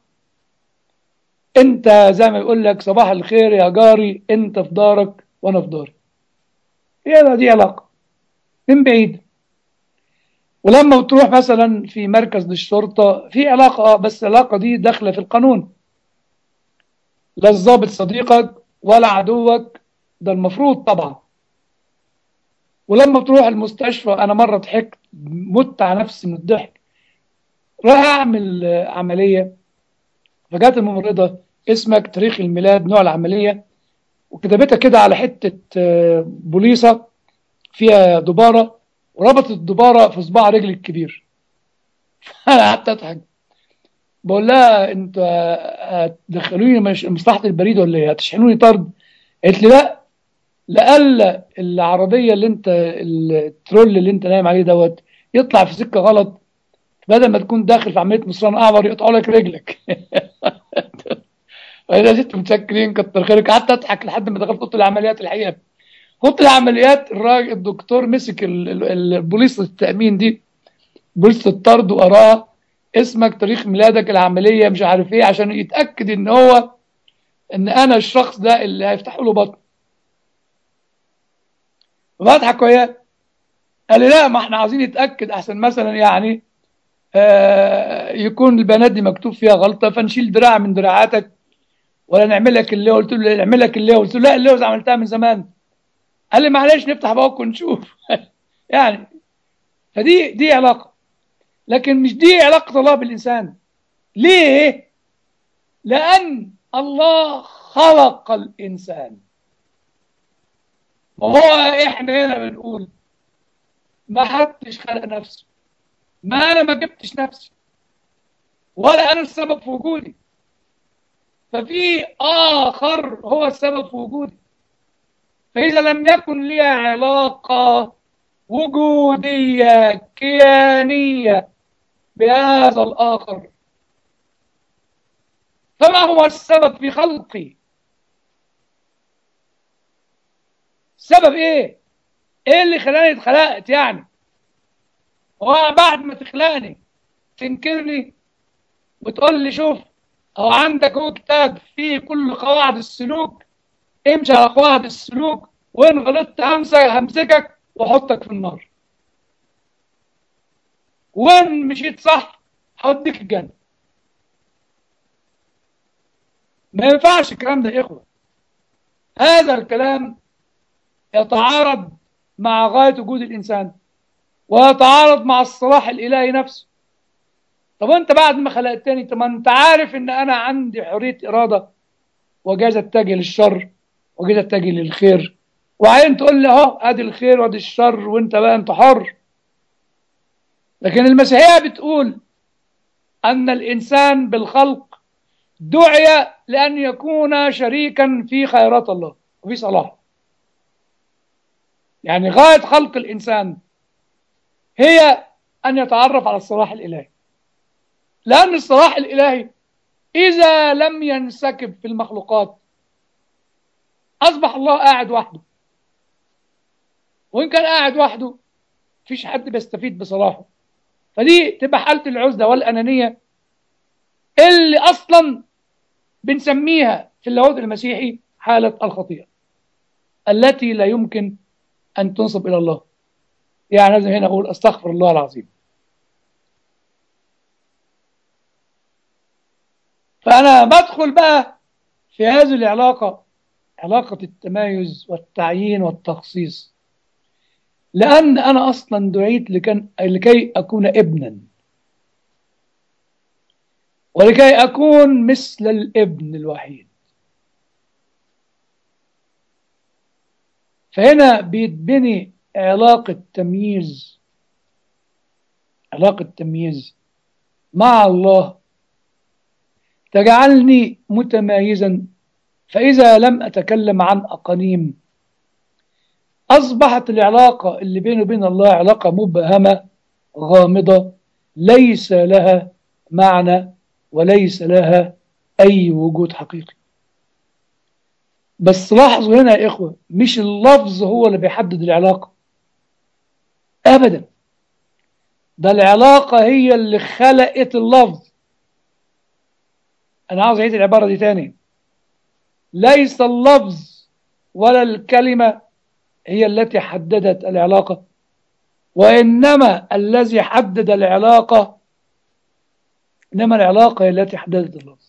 انت زي ما يقول لك صباح الخير يا جاري انت في دارك وانا في داري هي دي علاقه من بعيد ولما بتروح مثلا في مركز للشرطة في علاقة بس العلاقة دي داخلة في القانون لا الضابط صديقك ولا عدوك ده المفروض طبعا ولما بتروح المستشفى أنا مرة ضحكت مت على نفسي من الضحك راح أعمل عملية فجات الممرضة اسمك تاريخ الميلاد نوع العملية وكتبتها كده على حتة بوليصة فيها دبارة وربطت الدبارة في صباع رجلي الكبير انا قعدت اضحك بقول لها انت هتدخلوني مصلحة البريد ولا ايه هتشحنوني طرد قالت لي لا لألا العربية اللي انت الترول اللي انت نايم عليه دوت يطلع في سكة غلط بدل ما تكون داخل في عملية مصران أعور يقطعوا لك رجلك وإذا ست متشكرين كتر خيرك قعدت أضحك لحد ما دخلت أوضة العمليات الحقيقة اوضه العمليات الراجل الدكتور مسك البوليس التامين دي بوليس الطرد وقراها اسمك تاريخ ميلادك العمليه مش عارف ايه عشان يتاكد ان هو ان انا الشخص ده اللي هيفتحوا له بطن بضحك وياه قال لي لا ما احنا عايزين نتاكد احسن مثلا يعني آه يكون البيانات دي مكتوب فيها غلطه فنشيل دراع من دراعاتك ولا نعمل لك اللي قلت له نعمل لك اللي قلت له لا اللي عملتها من زمان قال لي معلش نفتح بقى ونشوف يعني فدي دي علاقة لكن مش دي علاقة الله بالإنسان ليه؟ لأن الله خلق الإنسان وهو إحنا هنا بنقول ما حدش خلق نفسه ما أنا ما جبتش نفسي ولا أنا السبب في وجودي ففي آخر هو السبب في وجودي فإذا لم يكن لي علاقة وجودية كيانية بهذا الآخر فما هو السبب في خلقي السبب ايه ايه اللي خلاني اتخلقت يعني هو بعد ما تخلقني تنكرني وتقول لي شوف هو عندك هو كتاب فيه كل قواعد السلوك امشي على قواعد السلوك وان غلطت همسكك واحطك في النار وان مشيت صح هوديك الجنة ما ينفعش الكلام ده يا اخوة هذا الكلام يتعارض مع غاية وجود الإنسان ويتعارض مع الصلاح الإلهي نفسه طب أنت بعد ما خلقتني طب أنت عارف إن أنا عندي حرية إرادة وجايز أتجه للشر وجايز أتجه للخير وعين تقول لي أهو أدي الخير وأدي الشر وأنت بقى أنت حر لكن المسيحية بتقول أن الإنسان بالخلق دعي لأن يكون شريكا في خيرات الله وفي صلاحه يعني غاية خلق الإنسان هي أن يتعرف على الصلاح الإلهي لأن الصلاح الإلهي إذا لم ينسكب في المخلوقات أصبح الله قاعد وحده وإن كان قاعد وحده مفيش حد بيستفيد بصلاحه فدي تبقى حالة العزلة والأنانية اللي أصلا بنسميها في اللاهوت المسيحي حالة الخطيئة التي لا يمكن أن تنصب إلى الله يعني لازم هنا أقول أستغفر الله العظيم فأنا بدخل بقى في هذه العلاقة علاقة التمايز والتعيين والتخصيص لأن أنا أصلا دعيت لكن لكي أكون ابنا ولكي أكون مثل الابن الوحيد فهنا بيتبني علاقة تمييز علاقة تمييز مع الله تجعلني متمايزا فإذا لم أتكلم عن أقانيم أصبحت العلاقة اللي بيني وبين الله علاقة مبهمة غامضة ليس لها معنى وليس لها أي وجود حقيقي بس لاحظوا هنا يا إخوة مش اللفظ هو اللي بيحدد العلاقة أبدا ده العلاقة هي اللي خلقت اللفظ أنا عاوز أعيد العبارة دي تاني ليس اللفظ ولا الكلمة هي التي حددت العلاقة وإنما الذي حدد العلاقة إنما العلاقة هي التي حددت اللفظ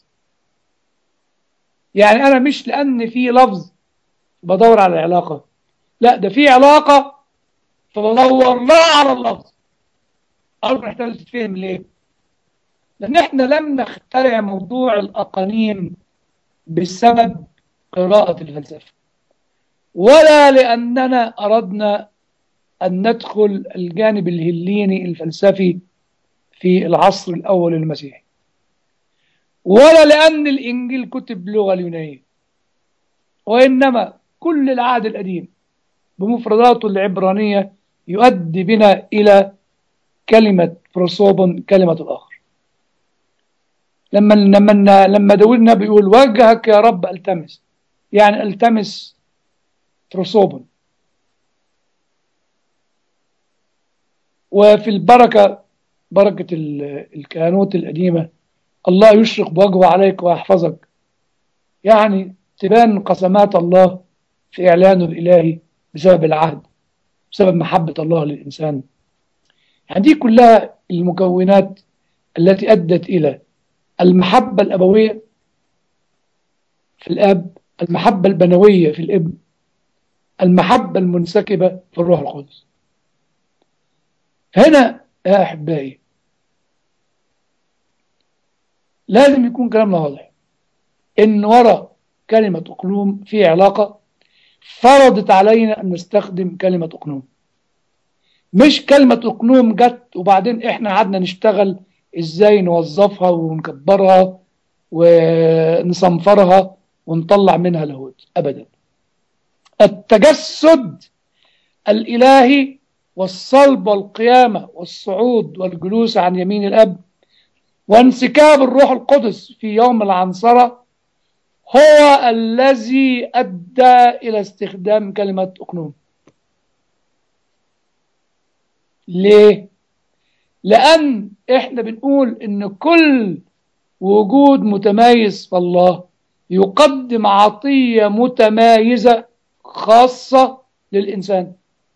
يعني أنا مش لأن في لفظ بدور على العلاقة لا ده في علاقة فبدور لا على اللفظ أرجو نحتاج تتفهم ليه لأن إحنا لم نخترع موضوع الأقانيم بسبب قراءة الفلسفة ولا لأننا أردنا أن ندخل الجانب الهليني الفلسفي في العصر الأول المسيحي ولا لأن الإنجيل كتب باللغة اليونانية وإنما كل العهد القديم بمفرداته العبرانية يؤدي بنا إلى كلمة بروسوبون كلمة الآخر لما لما لما داود النبي يقول وجهك يا رب التمس يعني التمس بروسوبون وفي البركة بركة الكهنوت القديمة الله يشرق بوجهه عليك ويحفظك يعني تبان قسمات الله في إعلانه الإلهي بسبب العهد بسبب محبة الله للإنسان يعني دي كلها المكونات التي أدت إلى المحبة الأبوية في الأب المحبة البنوية في الابن المحبة المنسكبة في الروح القدس هنا يا أحبائي لازم يكون كلامنا واضح إن وراء كلمة أقلوم في علاقة فرضت علينا أن نستخدم كلمة أقنوم مش كلمة أقنوم جت وبعدين إحنا قعدنا نشتغل إزاي نوظفها ونكبرها ونصنفرها ونطلع منها لاهوت أبدا التجسد الإلهي والصلب والقيامة والصعود والجلوس عن يمين الأب وانسكاب الروح القدس في يوم العنصرة هو الذي أدى إلى استخدام كلمة أقنوم ليه؟ لأن إحنا بنقول إن كل وجود متميز في الله يقدم عطية متمايزة خاصة للإنسان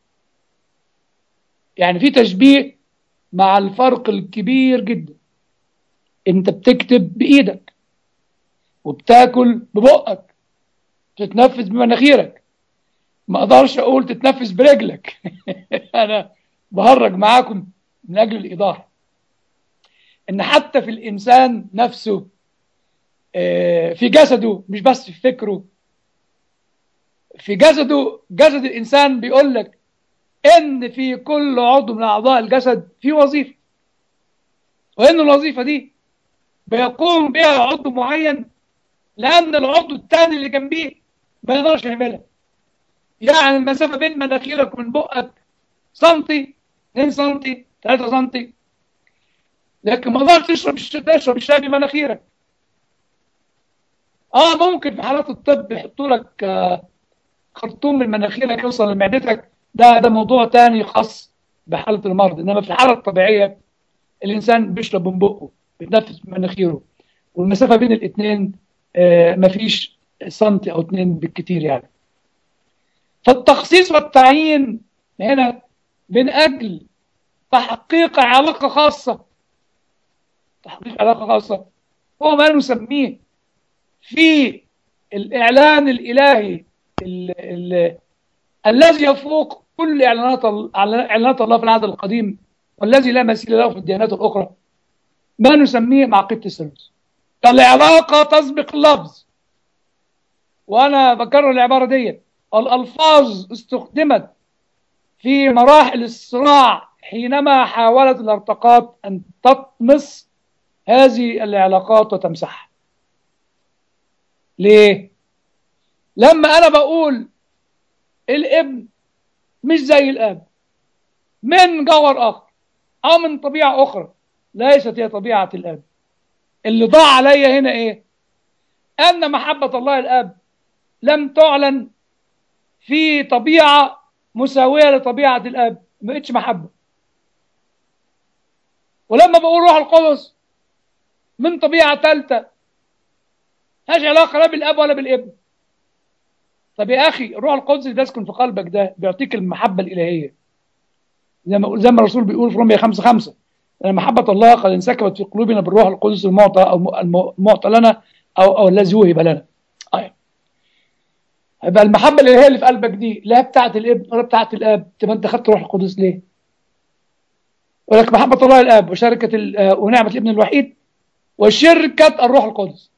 يعني في تشبيه مع الفرق الكبير جدا انت بتكتب بايدك وبتاكل ببقك تتنفس بمناخيرك ما اقدرش اقول تتنفس برجلك انا بهرج معاكم من اجل الايضاح ان حتى في الانسان نفسه في جسده مش بس في فكره في جسده جسد الانسان بيقول لك ان في كل عضو من اعضاء الجسد في وظيفه وان الوظيفه دي بيقوم بها عضو معين لان العضو الثاني اللي جنبيه ما يقدرش يعملها يعني المسافه بين مناخيرك ومن بقك سنتي 2 سنتي 3 سنتي لكن ما تقدرش تشرب تشرب الشاي بمناخيرك اه ممكن في حالات الطب يحطوا لك آه خرطوم من مناخيرك يوصل لمعدتك ده ده موضوع تاني خاص بحالة المرض إنما في الحالة الطبيعية الإنسان بيشرب من بقه بيتنفس من مناخيره والمسافة بين الاثنين آه مفيش سنتي أو اتنين بالكتير يعني فالتخصيص والتعيين هنا من أجل تحقيق علاقة خاصة تحقيق علاقة خاصة هو ما نسميه في الإعلان الإلهي ال ال الذي يفوق كل اعلانات اعلانات الله في العهد القديم والذي لا مثيل له في الديانات الاخرى ما نسميه معقده الثالوث العلاقه تسبق اللفظ وانا بكرر العباره دي الالفاظ استخدمت في مراحل الصراع حينما حاولت الارتقاط ان تطمس هذه العلاقات وتمسحها ليه لما انا بقول الابن مش زي الاب من جوهر اخر او من طبيعه اخرى ليست هي طبيعه الاب اللي ضاع عليا هنا ايه ان محبه الله الاب لم تعلن في طبيعه مساويه لطبيعه الاب ما بقتش محبه ولما بقول روح القدس من طبيعه ثالثه ملهاش علاقه لا بالاب ولا بالابن طب يا اخي الروح القدس اللي بيسكن في قلبك ده بيعطيك المحبه الالهيه زي ما زي ما الرسول بيقول في رومية 5 5 ان محبه الله قد انسكبت في قلوبنا بالروح القدس المعطى او المعطى لنا او او الذي وهب لنا طيب يبقى المحبه الالهيه اللي في قلبك دي لا بتاعه الابن ولا بتاعه الاب تبقى انت خدت روح القدس ليه؟ ولكن محبه الله الاب وشركه ونعمه الابن الوحيد وشركه الروح القدس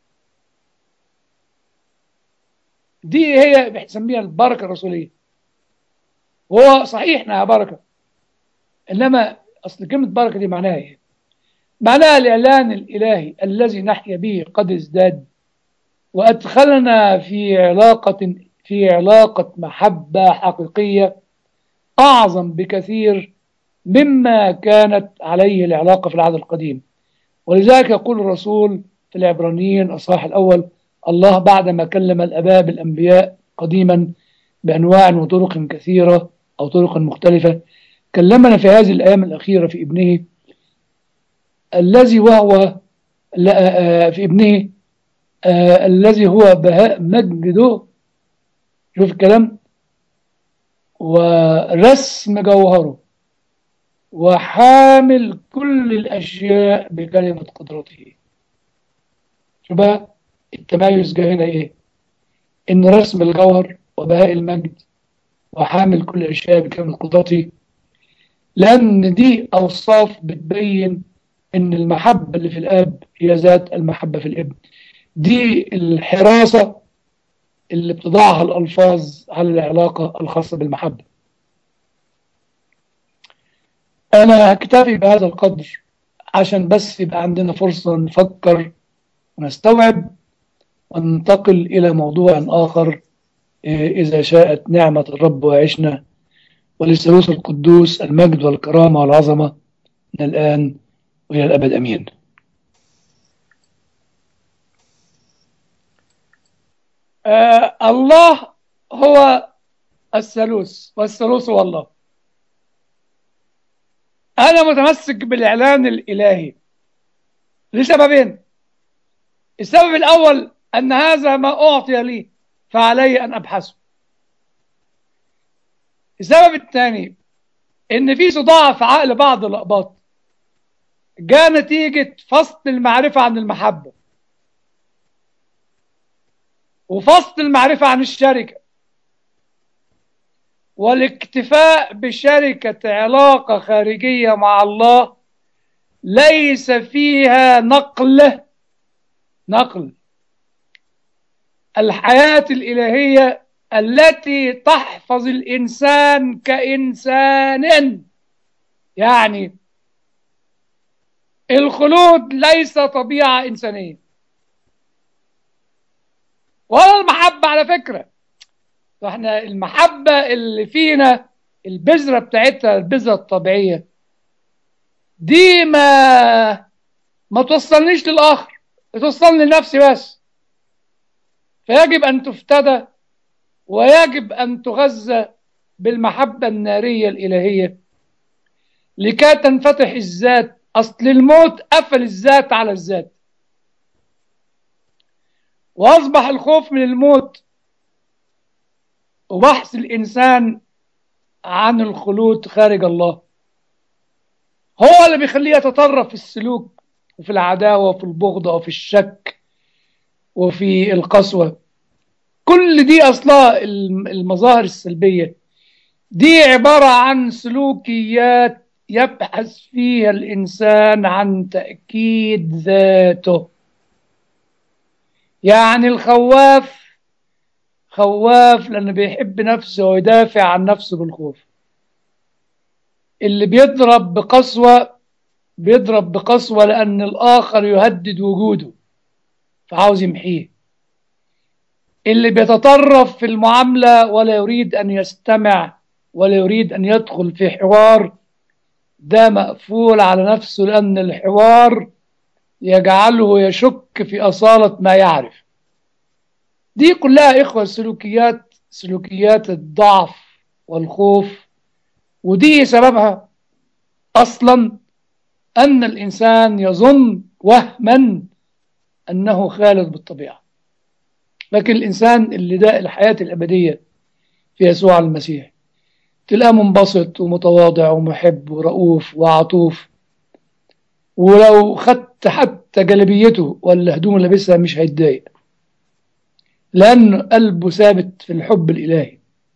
دي هي بنسميها البركه الرسوليه وهو صحيح انها بركه انما اصل كلمه بركه دي معناها ايه؟ معناها الاعلان الالهي الذي نحيا به قد ازداد وادخلنا في علاقه في علاقه محبه حقيقيه اعظم بكثير مما كانت عليه العلاقه في العهد القديم ولذلك يقول الرسول في العبرانيين الاصحاح الاول الله بعدما كلم الاباء بالانبياء قديما بانواع وطرق كثيره او طرق مختلفه كلمنا في هذه الايام الاخيره في ابنه الذي وهو في ابنه الذي هو بهاء مجده شوف الكلام ورسم جوهره وحامل كل الاشياء بكلمه قدرته شوف بقى التميز جاي هنا ايه ان رسم الجوهر وبهاء المجد وحامل كل الاشياء بكلمه قدرته لان دي اوصاف بتبين ان المحبه اللي في الاب هي ذات المحبه في الابن دي الحراسه اللي بتضعها الالفاظ على العلاقه الخاصه بالمحبه انا هكتفي بهذا القدر عشان بس يبقى عندنا فرصه نفكر ونستوعب وننتقل إلى موضوع آخر إذا شاءت نعمة الرب وعشنا وللثالوث القدوس المجد والكرامة والعظمة من الآن وإلى الأبد أمين آه الله هو الثالوث والثالوث هو الله أنا متمسك بالإعلان الإلهي لسببين السبب الأول أن هذا ما أعطي لي فعلي أن أبحثه السبب الثاني إن في صداع في عقل بعض الأقباط جاء نتيجة فصل المعرفة عن المحبة وفصل المعرفة عن الشركة والاكتفاء بشركة علاقة خارجية مع الله ليس فيها نقل نقل الحياة الإلهية التي تحفظ الإنسان كإنسان يعني الخلود ليس طبيعة إنسانية ولا المحبة على فكرة فاحنا المحبة اللي فينا البذرة بتاعتها البذرة الطبيعية دي ما ما توصلنيش للآخر توصلني لنفسي بس فيجب أن تفتدى ويجب أن تغذى بالمحبة النارية الإلهية لكي تنفتح الذات أصل الموت قفل الذات على الذات وأصبح الخوف من الموت وبحث الإنسان عن الخلود خارج الله هو اللي بيخليه يتطرف في السلوك وفي العداوة وفي البغضة وفي الشك وفي القسوة كل دي أصلا المظاهر السلبية دي عبارة عن سلوكيات يبحث فيها الإنسان عن تأكيد ذاته يعني الخواف خواف لأنه بيحب نفسه ويدافع عن نفسه بالخوف اللي بيضرب بقسوة بيضرب بقسوة لأن الآخر يهدد وجوده فعاوز يمحيه اللي بيتطرف في المعاملة ولا يريد أن يستمع ولا يريد أن يدخل في حوار ده مقفول على نفسه لأن الحوار يجعله يشك في أصالة ما يعرف دي كلها إخوة سلوكيات سلوكيات الضعف والخوف ودي سببها أصلا أن الإنسان يظن وهما أنه خالد بالطبيعة لكن الإنسان اللي ده الحياة الأبدية في يسوع المسيح تلاقيه منبسط ومتواضع ومحب ورؤوف وعطوف ولو خدت حتى جلبيته ولا هدومه لابسها مش هيتضايق لأن قلبه ثابت في الحب الإلهي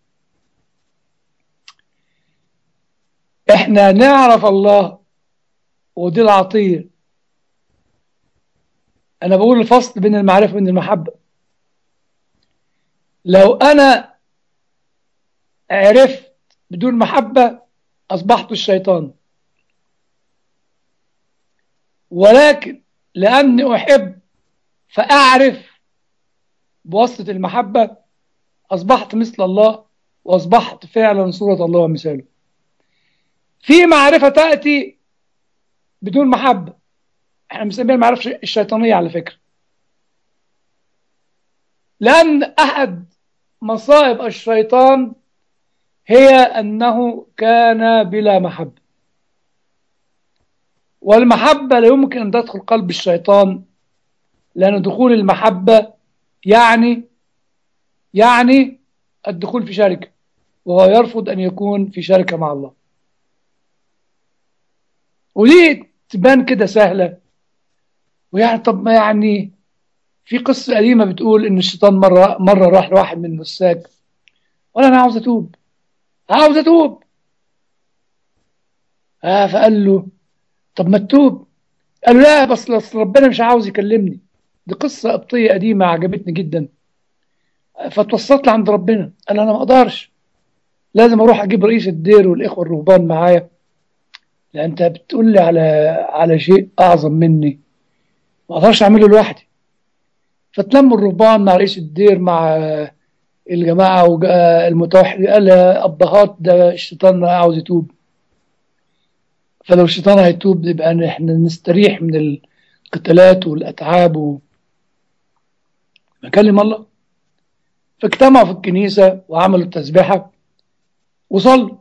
احنا نعرف الله ودي العطية أنا بقول الفصل بين المعرفة وبين المحبة لو أنا عرفت بدون محبة أصبحت الشيطان ولكن لأني أحب فأعرف بواسطة المحبة أصبحت مثل الله وأصبحت فعلا صورة الله ومثاله في معرفة تأتي بدون محبة احنا بنسميها المعرفة الشيطانية على فكرة لأن أحد مصائب الشيطان هي أنه كان بلا محبة والمحبة لا يمكن أن تدخل قلب الشيطان لأن دخول المحبة يعني يعني الدخول في شركة وهو يرفض أن يكون في شركة مع الله ودي تبان كده سهلة ويعني طب ما يعني في قصة قديمة بتقول إن الشيطان مرة مرة راح لواحد من النساك ولا أنا عاوز أتوب عاوز أتوب آه فقال له طب ما تتوب قال له لا بس ربنا مش عاوز يكلمني دي قصة قبطية قديمة عجبتني جدا فتوسطت عند ربنا قال أنا ما أقدرش لازم أروح أجيب رئيس الدير والإخوة الرهبان معايا لأن أنت بتقول لي على على شيء أعظم مني ما أقدرش أعمله لوحدي فتلم الرهبان مع رئيس الدير مع الجماعة وجاء المتوحد قال يا أبهات ده الشيطان عاوز يتوب فلو الشيطان هيتوب يبقى احنا نستريح من القتالات والأتعاب و... نكلم الله فاجتمعوا في الكنيسة وعملوا التسبيحة وصلوا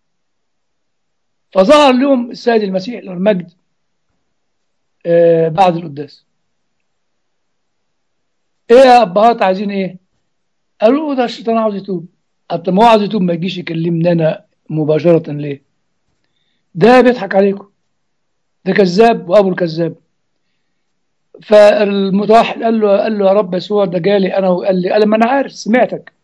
فظهر لهم السيد المسيح للمجد آه بعد القداس ايه يا ابهات عايزين ايه قالوا له ده الشيطان عاوز يتوب طب ما هو عاوز يتوب ما يجيش يكلمني انا مباشرة ليه ده بيضحك عليكم ده كذاب وابو الكذاب فالمتوحد قال له قال له يا رب يسوع ده جالي انا وقال لي قال ما انا عارف سمعتك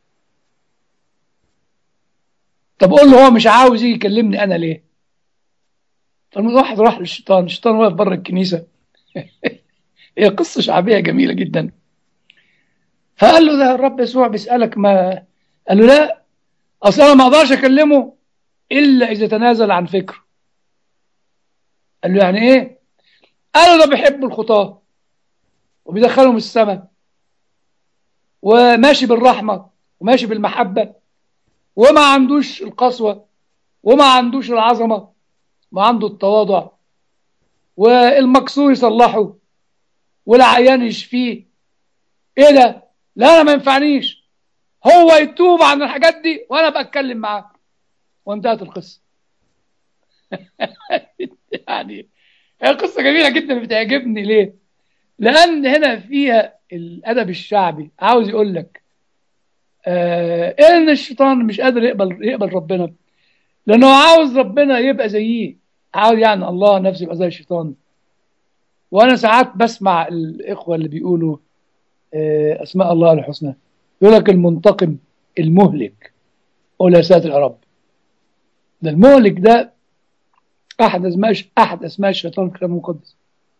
طب قول له هو مش عاوز يجي يكلمني انا ليه فالمتوحد راح للشيطان الشيطان واقف بره الكنيسه هي قصه شعبيه جميله جدا فقال له ده الرب يسوع بيسالك ما قال له لا اصل انا ما اقدرش اكلمه الا اذا تنازل عن فكره قال له يعني ايه قال له ده بيحب الخطاه وبيدخلهم السماء وماشي بالرحمه وماشي بالمحبه وما عندوش القسوه وما عندوش العظمه ما عنده التواضع والمكسور يصلحه والعيان يشفيه ايه ده لا انا ما ينفعنيش هو يتوب عن الحاجات دي وانا بتكلم معاه وانتهت القصه يعني هي قصه جميله جدا بتعجبني ليه لان هنا فيها الادب الشعبي عاوز يقول لك آه ان الشيطان مش قادر يقبل يقبل ربنا لانه عاوز ربنا يبقى زيه عاوز يعني الله نفسه يبقى زي الشيطان وانا ساعات بسمع الاخوه اللي بيقولوا آه اسماء الله الحسنى يقول لك المنتقم المهلك قول يا ساتر يا رب ده المهلك ده احد اسماء احد اسماء الشيطان في الكتاب المقدس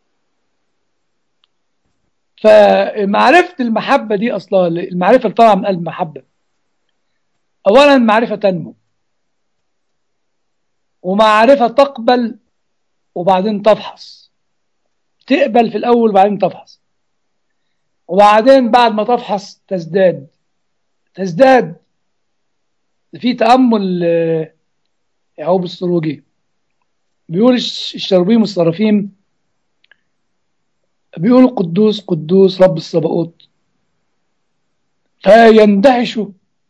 فمعرفة المحبة دي أصلا المعرفة اللي طالعة من قلب المحبة أولا معرفة تنمو ومعرفة تقبل وبعدين تفحص تقبل في الأول وبعدين تفحص وبعدين بعد ما تفحص تزداد تزداد في تأمل يعقوب السروجي بيقول الشربيم والصرافيم بيقول قدوس قدوس رب الصباؤوت فيندهشوا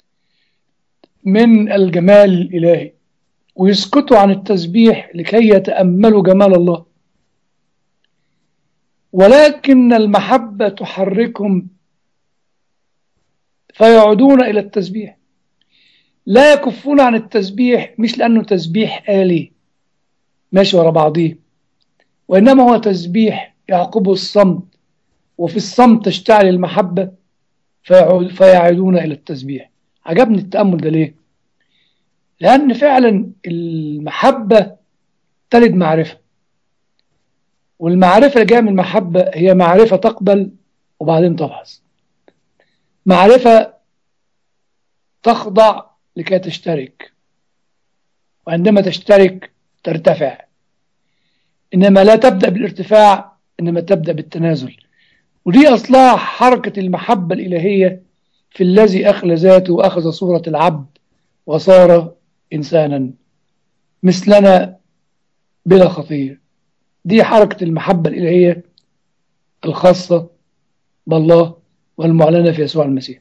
من الجمال الإلهي ويسكتوا عن التسبيح لكي يتأملوا جمال الله ولكن المحبة تحركهم فيعودون إلى التسبيح لا يكفون عن التسبيح مش لأنه تسبيح آلي ماشي ورا بعضيه وإنما هو تسبيح يعقبه الصمت وفي الصمت تشتعل المحبة فيعودون إلى التسبيح عجبني التأمل ده ليه لأن فعلا المحبة تلد معرفة والمعرفة اللي جاية من المحبة هي معرفة تقبل وبعدين تفحص معرفة تخضع لكي تشترك وعندما تشترك ترتفع إنما لا تبدأ بالارتفاع إنما تبدأ بالتنازل ودي أصلها حركة المحبة الإلهية في الذي أخلى ذاته وأخذ صورة العبد وصار إنسانا مثلنا بلا خطية دي حركة المحبة الإلهية الخاصة بالله والمعلنة في يسوع المسيح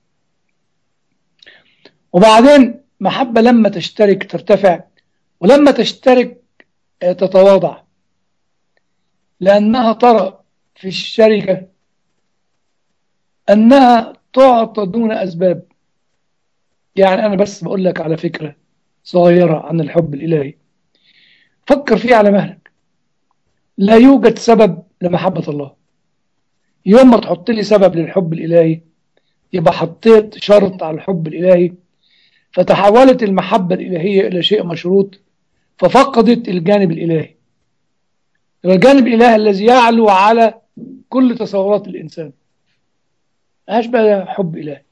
وبعدين محبة لما تشترك ترتفع ولما تشترك تتواضع لأنها ترى في الشركة أنها تعطى دون أسباب يعني أنا بس بقول لك على فكرة صغيرة عن الحب الإلهي فكر فيها على مهلك لا يوجد سبب لمحبة الله يوم ما تحط لي سبب للحب الإلهي يبقى حطيت شرط على الحب الإلهي فتحولت المحبة الإلهية إلى شيء مشروط ففقدت الجانب الإلهي الجانب الإلهي الذي يعلو على كل تصورات الإنسان أشبه حب إلهي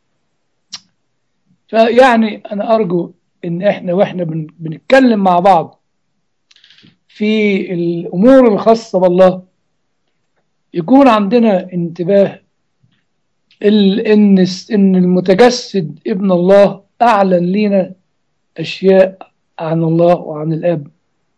فيعني أنا أرجو إن إحنا وإحنا بنتكلم مع بعض في الأمور الخاصة بالله يكون عندنا انتباه ال- إن إن المتجسد ابن الله أعلن لنا أشياء عن الله وعن الآب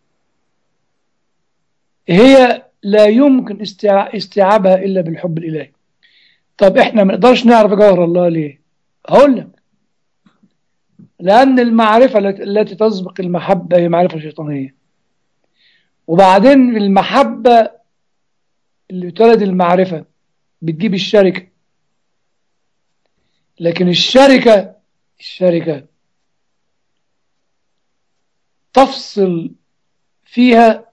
هي لا يمكن استيع- استيعابها إلا بالحب الإلهي طب إحنا ما نقدرش نعرف جوهر الله ليه؟ هقول لك لأن المعرفة الت- التي تسبق المحبة هي معرفة شيطانية وبعدين المحبة اللي تولد المعرفة بتجيب الشركة لكن الشركة الشركة تفصل فيها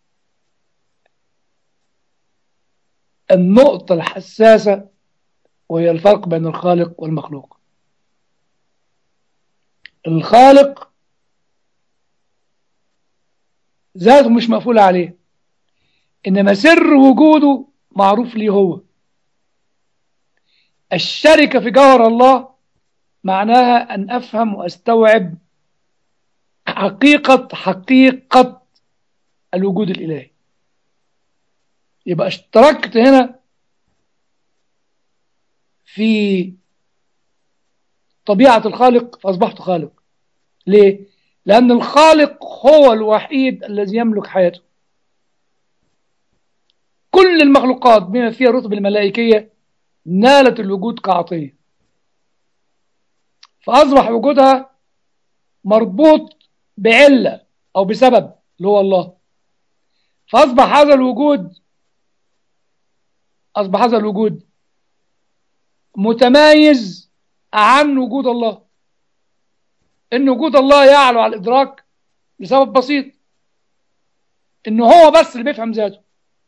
النقطة الحساسة وهي الفرق بين الخالق والمخلوق الخالق ذاته مش مقفولة عليه إنما سر وجوده معروف ليه هو الشركة في جوهر الله معناها أن أفهم وأستوعب حقيقة حقيقة الوجود الإلهي يبقى اشتركت هنا في طبيعة الخالق فأصبحت خالق ليه؟ لأن الخالق هو الوحيد الذي يملك حياته كل المخلوقات بما فيها الرتب الملائكية نالت الوجود كعطية فأصبح وجودها مربوط بعلة أو بسبب اللي هو الله فأصبح هذا الوجود أصبح هذا الوجود متمايز عن وجود الله إن وجود الله يعلو على الإدراك لسبب بسيط إن هو بس اللي بيفهم ذاته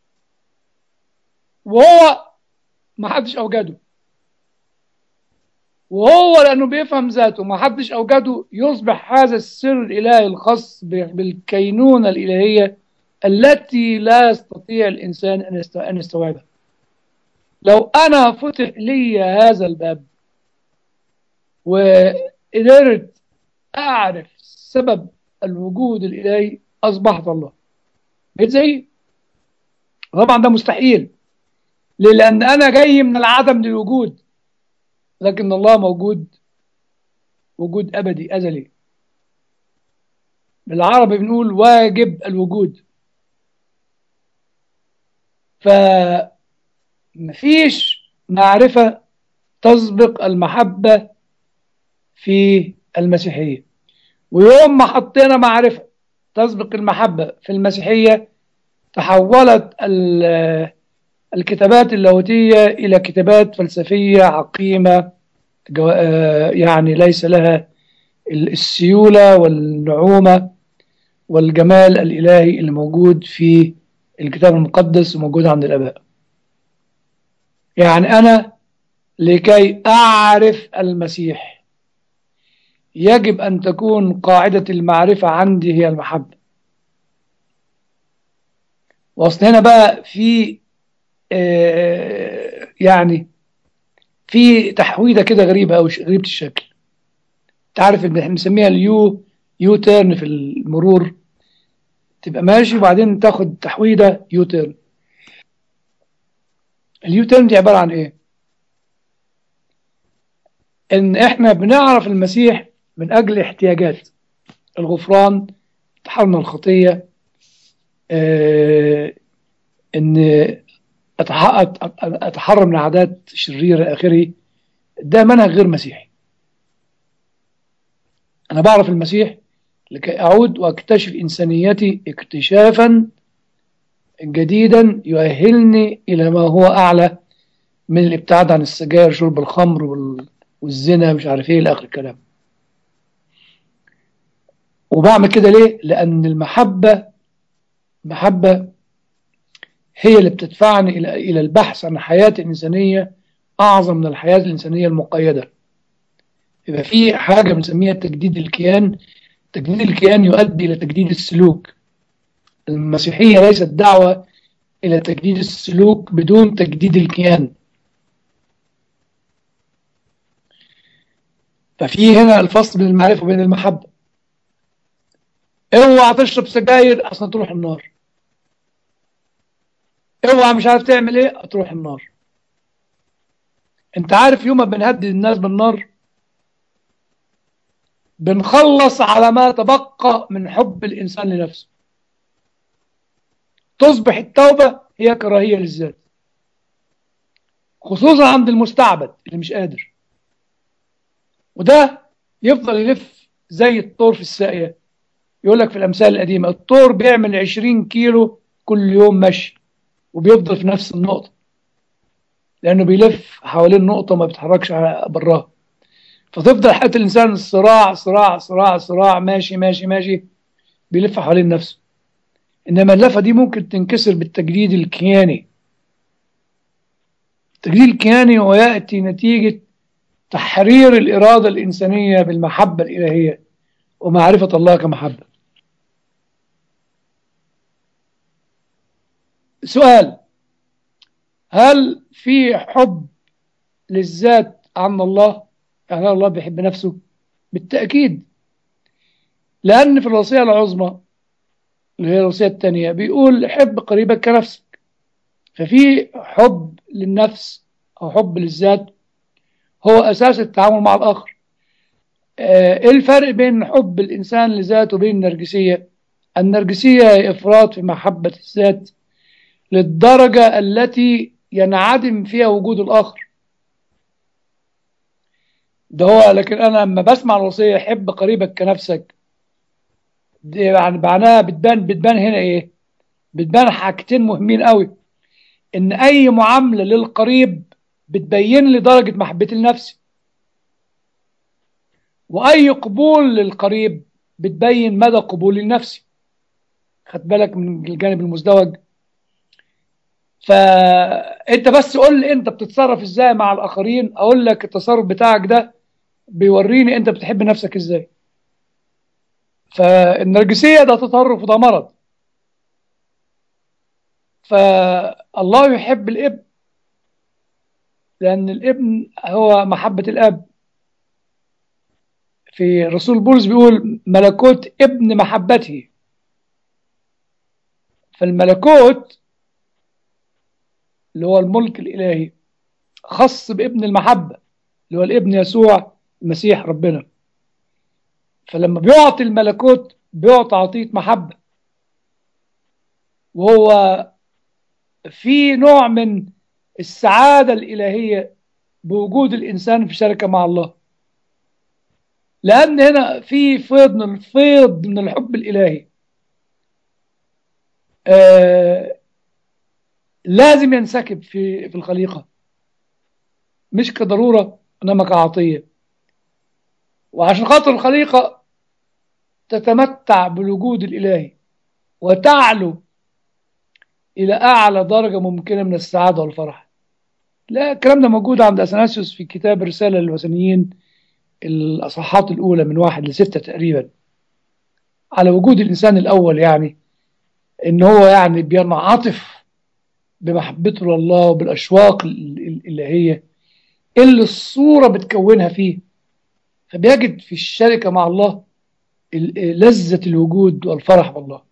وهو ما حدش أوجده وهو لأنه بيفهم ذاته ما حدش أوجده يصبح هذا السر الإلهي الخاص بالكينونة الإلهية التي لا يستطيع الإنسان أن يستوعبها لو أنا فتح لي هذا الباب وقدرت أعرف سبب الوجود الإلهي أصبحت الله بقيت زي طبعا ده مستحيل ليه؟ لأن أنا جاي من العدم للوجود لكن الله موجود وجود أبدي أزلي بالعربي بنقول واجب الوجود فمفيش معرفة تسبق المحبة في المسيحية ويوم ما حطينا معرفة تسبق المحبة في المسيحية تحولت الكتابات اللاهوتية إلى كتابات فلسفية عقيمة يعني ليس لها السيولة والنعومة والجمال الإلهي اللي موجود في الكتاب المقدس وموجود عند الآباء يعني أنا لكي أعرف المسيح يجب أن تكون قاعدة المعرفة عندي هي المحبة وأصل هنا بقى في آه يعني في تحويدة كده غريبة أو غريبة الشكل تعرف إن احنا بنسميها اليو يو تيرن في المرور تبقى ماشي وبعدين تاخد تحويدة يو تيرن اليو تيرن دي عبارة عن إيه؟ إن إحنا بنعرف المسيح من أجل احتياجات الغفران تحرر الخطية آه إن أتحرر من عادات شريرة آخره ده منهج غير مسيحي أنا بعرف المسيح لكي أعود وأكتشف إنسانيتي اكتشافا جديدا يؤهلني إلى ما هو أعلى من الابتعاد عن السجاير شرب الخمر والزنا مش عارف إيه لآخر الكلام وبعمل كده ليه؟ لأن المحبة محبة هي اللي بتدفعني إلى إلى البحث عن الحياة الإنسانية أعظم من الحياة الإنسانية المقيدة يبقى في حاجة بنسميها تجديد الكيان تجديد الكيان يؤدي إلى تجديد السلوك المسيحية ليست دعوة إلى تجديد السلوك بدون تجديد الكيان ففي هنا الفصل بين المعرفة وبين المحبة اوعى تشرب سجاير اصلا تروح النار اوعى مش عارف تعمل ايه هتروح النار انت عارف يوم ما بنهدد الناس بالنار بنخلص على ما تبقى من حب الإنسان لنفسه تصبح التوبة هي كراهية للذات خصوصا عند المستعبد اللي مش قادر وده يفضل يلف زي الطور في الساقية يقول لك في الأمثال القديمة الطور بيعمل 20 كيلو كل يوم مشي وبيفضل في نفس النقطة لأنه بيلف حوالين نقطة ما بيتحركش براها فتفضل حياة الإنسان صراع صراع صراع صراع ماشي ماشي ماشي بيلف حوالين نفسه إنما اللفة دي ممكن تنكسر بالتجديد الكياني التجديد الكياني هو يأتي نتيجة تحرير الإرادة الإنسانية بالمحبة الإلهية ومعرفة الله كمحبة سؤال هل في حب للذات عن الله يعني الله بيحب نفسه بالتأكيد لأن في الوصية العظمى اللي هي الوصية الثانية بيقول حب قريبك كنفسك ففي حب للنفس أو حب للذات هو أساس التعامل مع الآخر ايه الفرق بين حب الإنسان لذاته وبين النرجسية النرجسية هي إفراط في محبة الذات للدرجة التي ينعدم فيها وجود الآخر ده هو لكن أنا لما بسمع الوصية حب قريبك كنفسك دي يعني معناها بتبان بتبان هنا إيه بتبان حاجتين مهمين قوي إن أي معاملة للقريب بتبين لي درجة محبتي لنفسي وأي قبول للقريب بتبين مدى قبولي لنفسي خد بالك من الجانب المزدوج فانت بس قول لي انت بتتصرف ازاي مع الاخرين اقول لك التصرف بتاعك ده بيوريني انت بتحب نفسك ازاي فالنرجسيه ده تطرف وده مرض فالله يحب الابن لان الابن هو محبه الاب في رسول بولس بيقول ملكوت ابن محبته فالملكوت اللي هو الملك الإلهي خص بابن المحبة اللي هو الابن يسوع المسيح ربنا فلما بيعطي الملكوت بيعطي عطية محبة وهو في نوع من السعادة الإلهية بوجود الإنسان في شركة مع الله لأن هنا في فيض من الفيض من الحب الإلهي آه لازم ينسكب في في الخليقة مش كضرورة إنما كعطية وعشان خاطر الخليقة تتمتع بالوجود الإلهي وتعلو إلى أعلى درجة ممكنة من السعادة والفرح لا الكلام ده موجود عند أثناسيوس في كتاب رسالة للوثنيين الأصحاحات الأولى من واحد لستة تقريبا على وجود الإنسان الأول يعني إن هو يعني بينعطف بمحبته لله وبالأشواق الإلهية اللي الصورة بتكونها فيه فبيجد في الشركة مع الله لذة الوجود والفرح بالله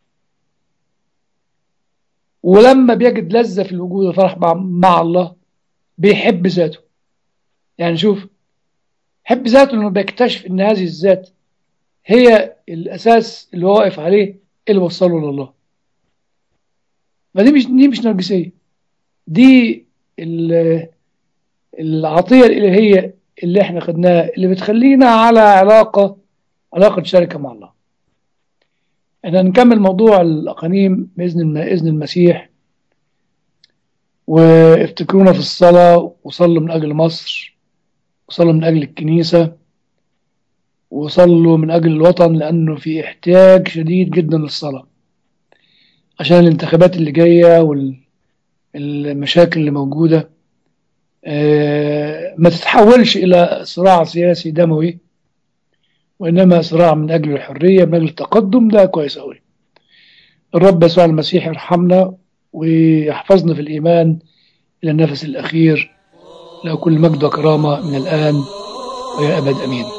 ولما بيجد لذة في الوجود والفرح مع الله بيحب ذاته يعني شوف حب ذاته لما بيكتشف ان هذه الذات هي الاساس اللي هو واقف عليه اللي وصله لله فدي مش دي مش نرجسيه دي العطيه الالهيه اللي احنا خدناها اللي بتخلينا على علاقه علاقه شركه مع الله احنا نكمل موضوع الاقانيم باذن اذن المسيح وافتكرونا في الصلاه وصلوا من اجل مصر وصلوا من أجل الكنيسة وصلوا من أجل الوطن لأنه في احتياج شديد جدا للصلاة عشان الانتخابات اللي جاية والمشاكل اللي موجودة ما تتحولش إلى صراع سياسي دموي وإنما صراع من أجل الحرية من أجل التقدم ده كويس أوي الرب يسوع المسيح يرحمنا ويحفظنا في الإيمان إلى النفس الأخير له كل مجد وكرامة من الآن ويا أبد أمين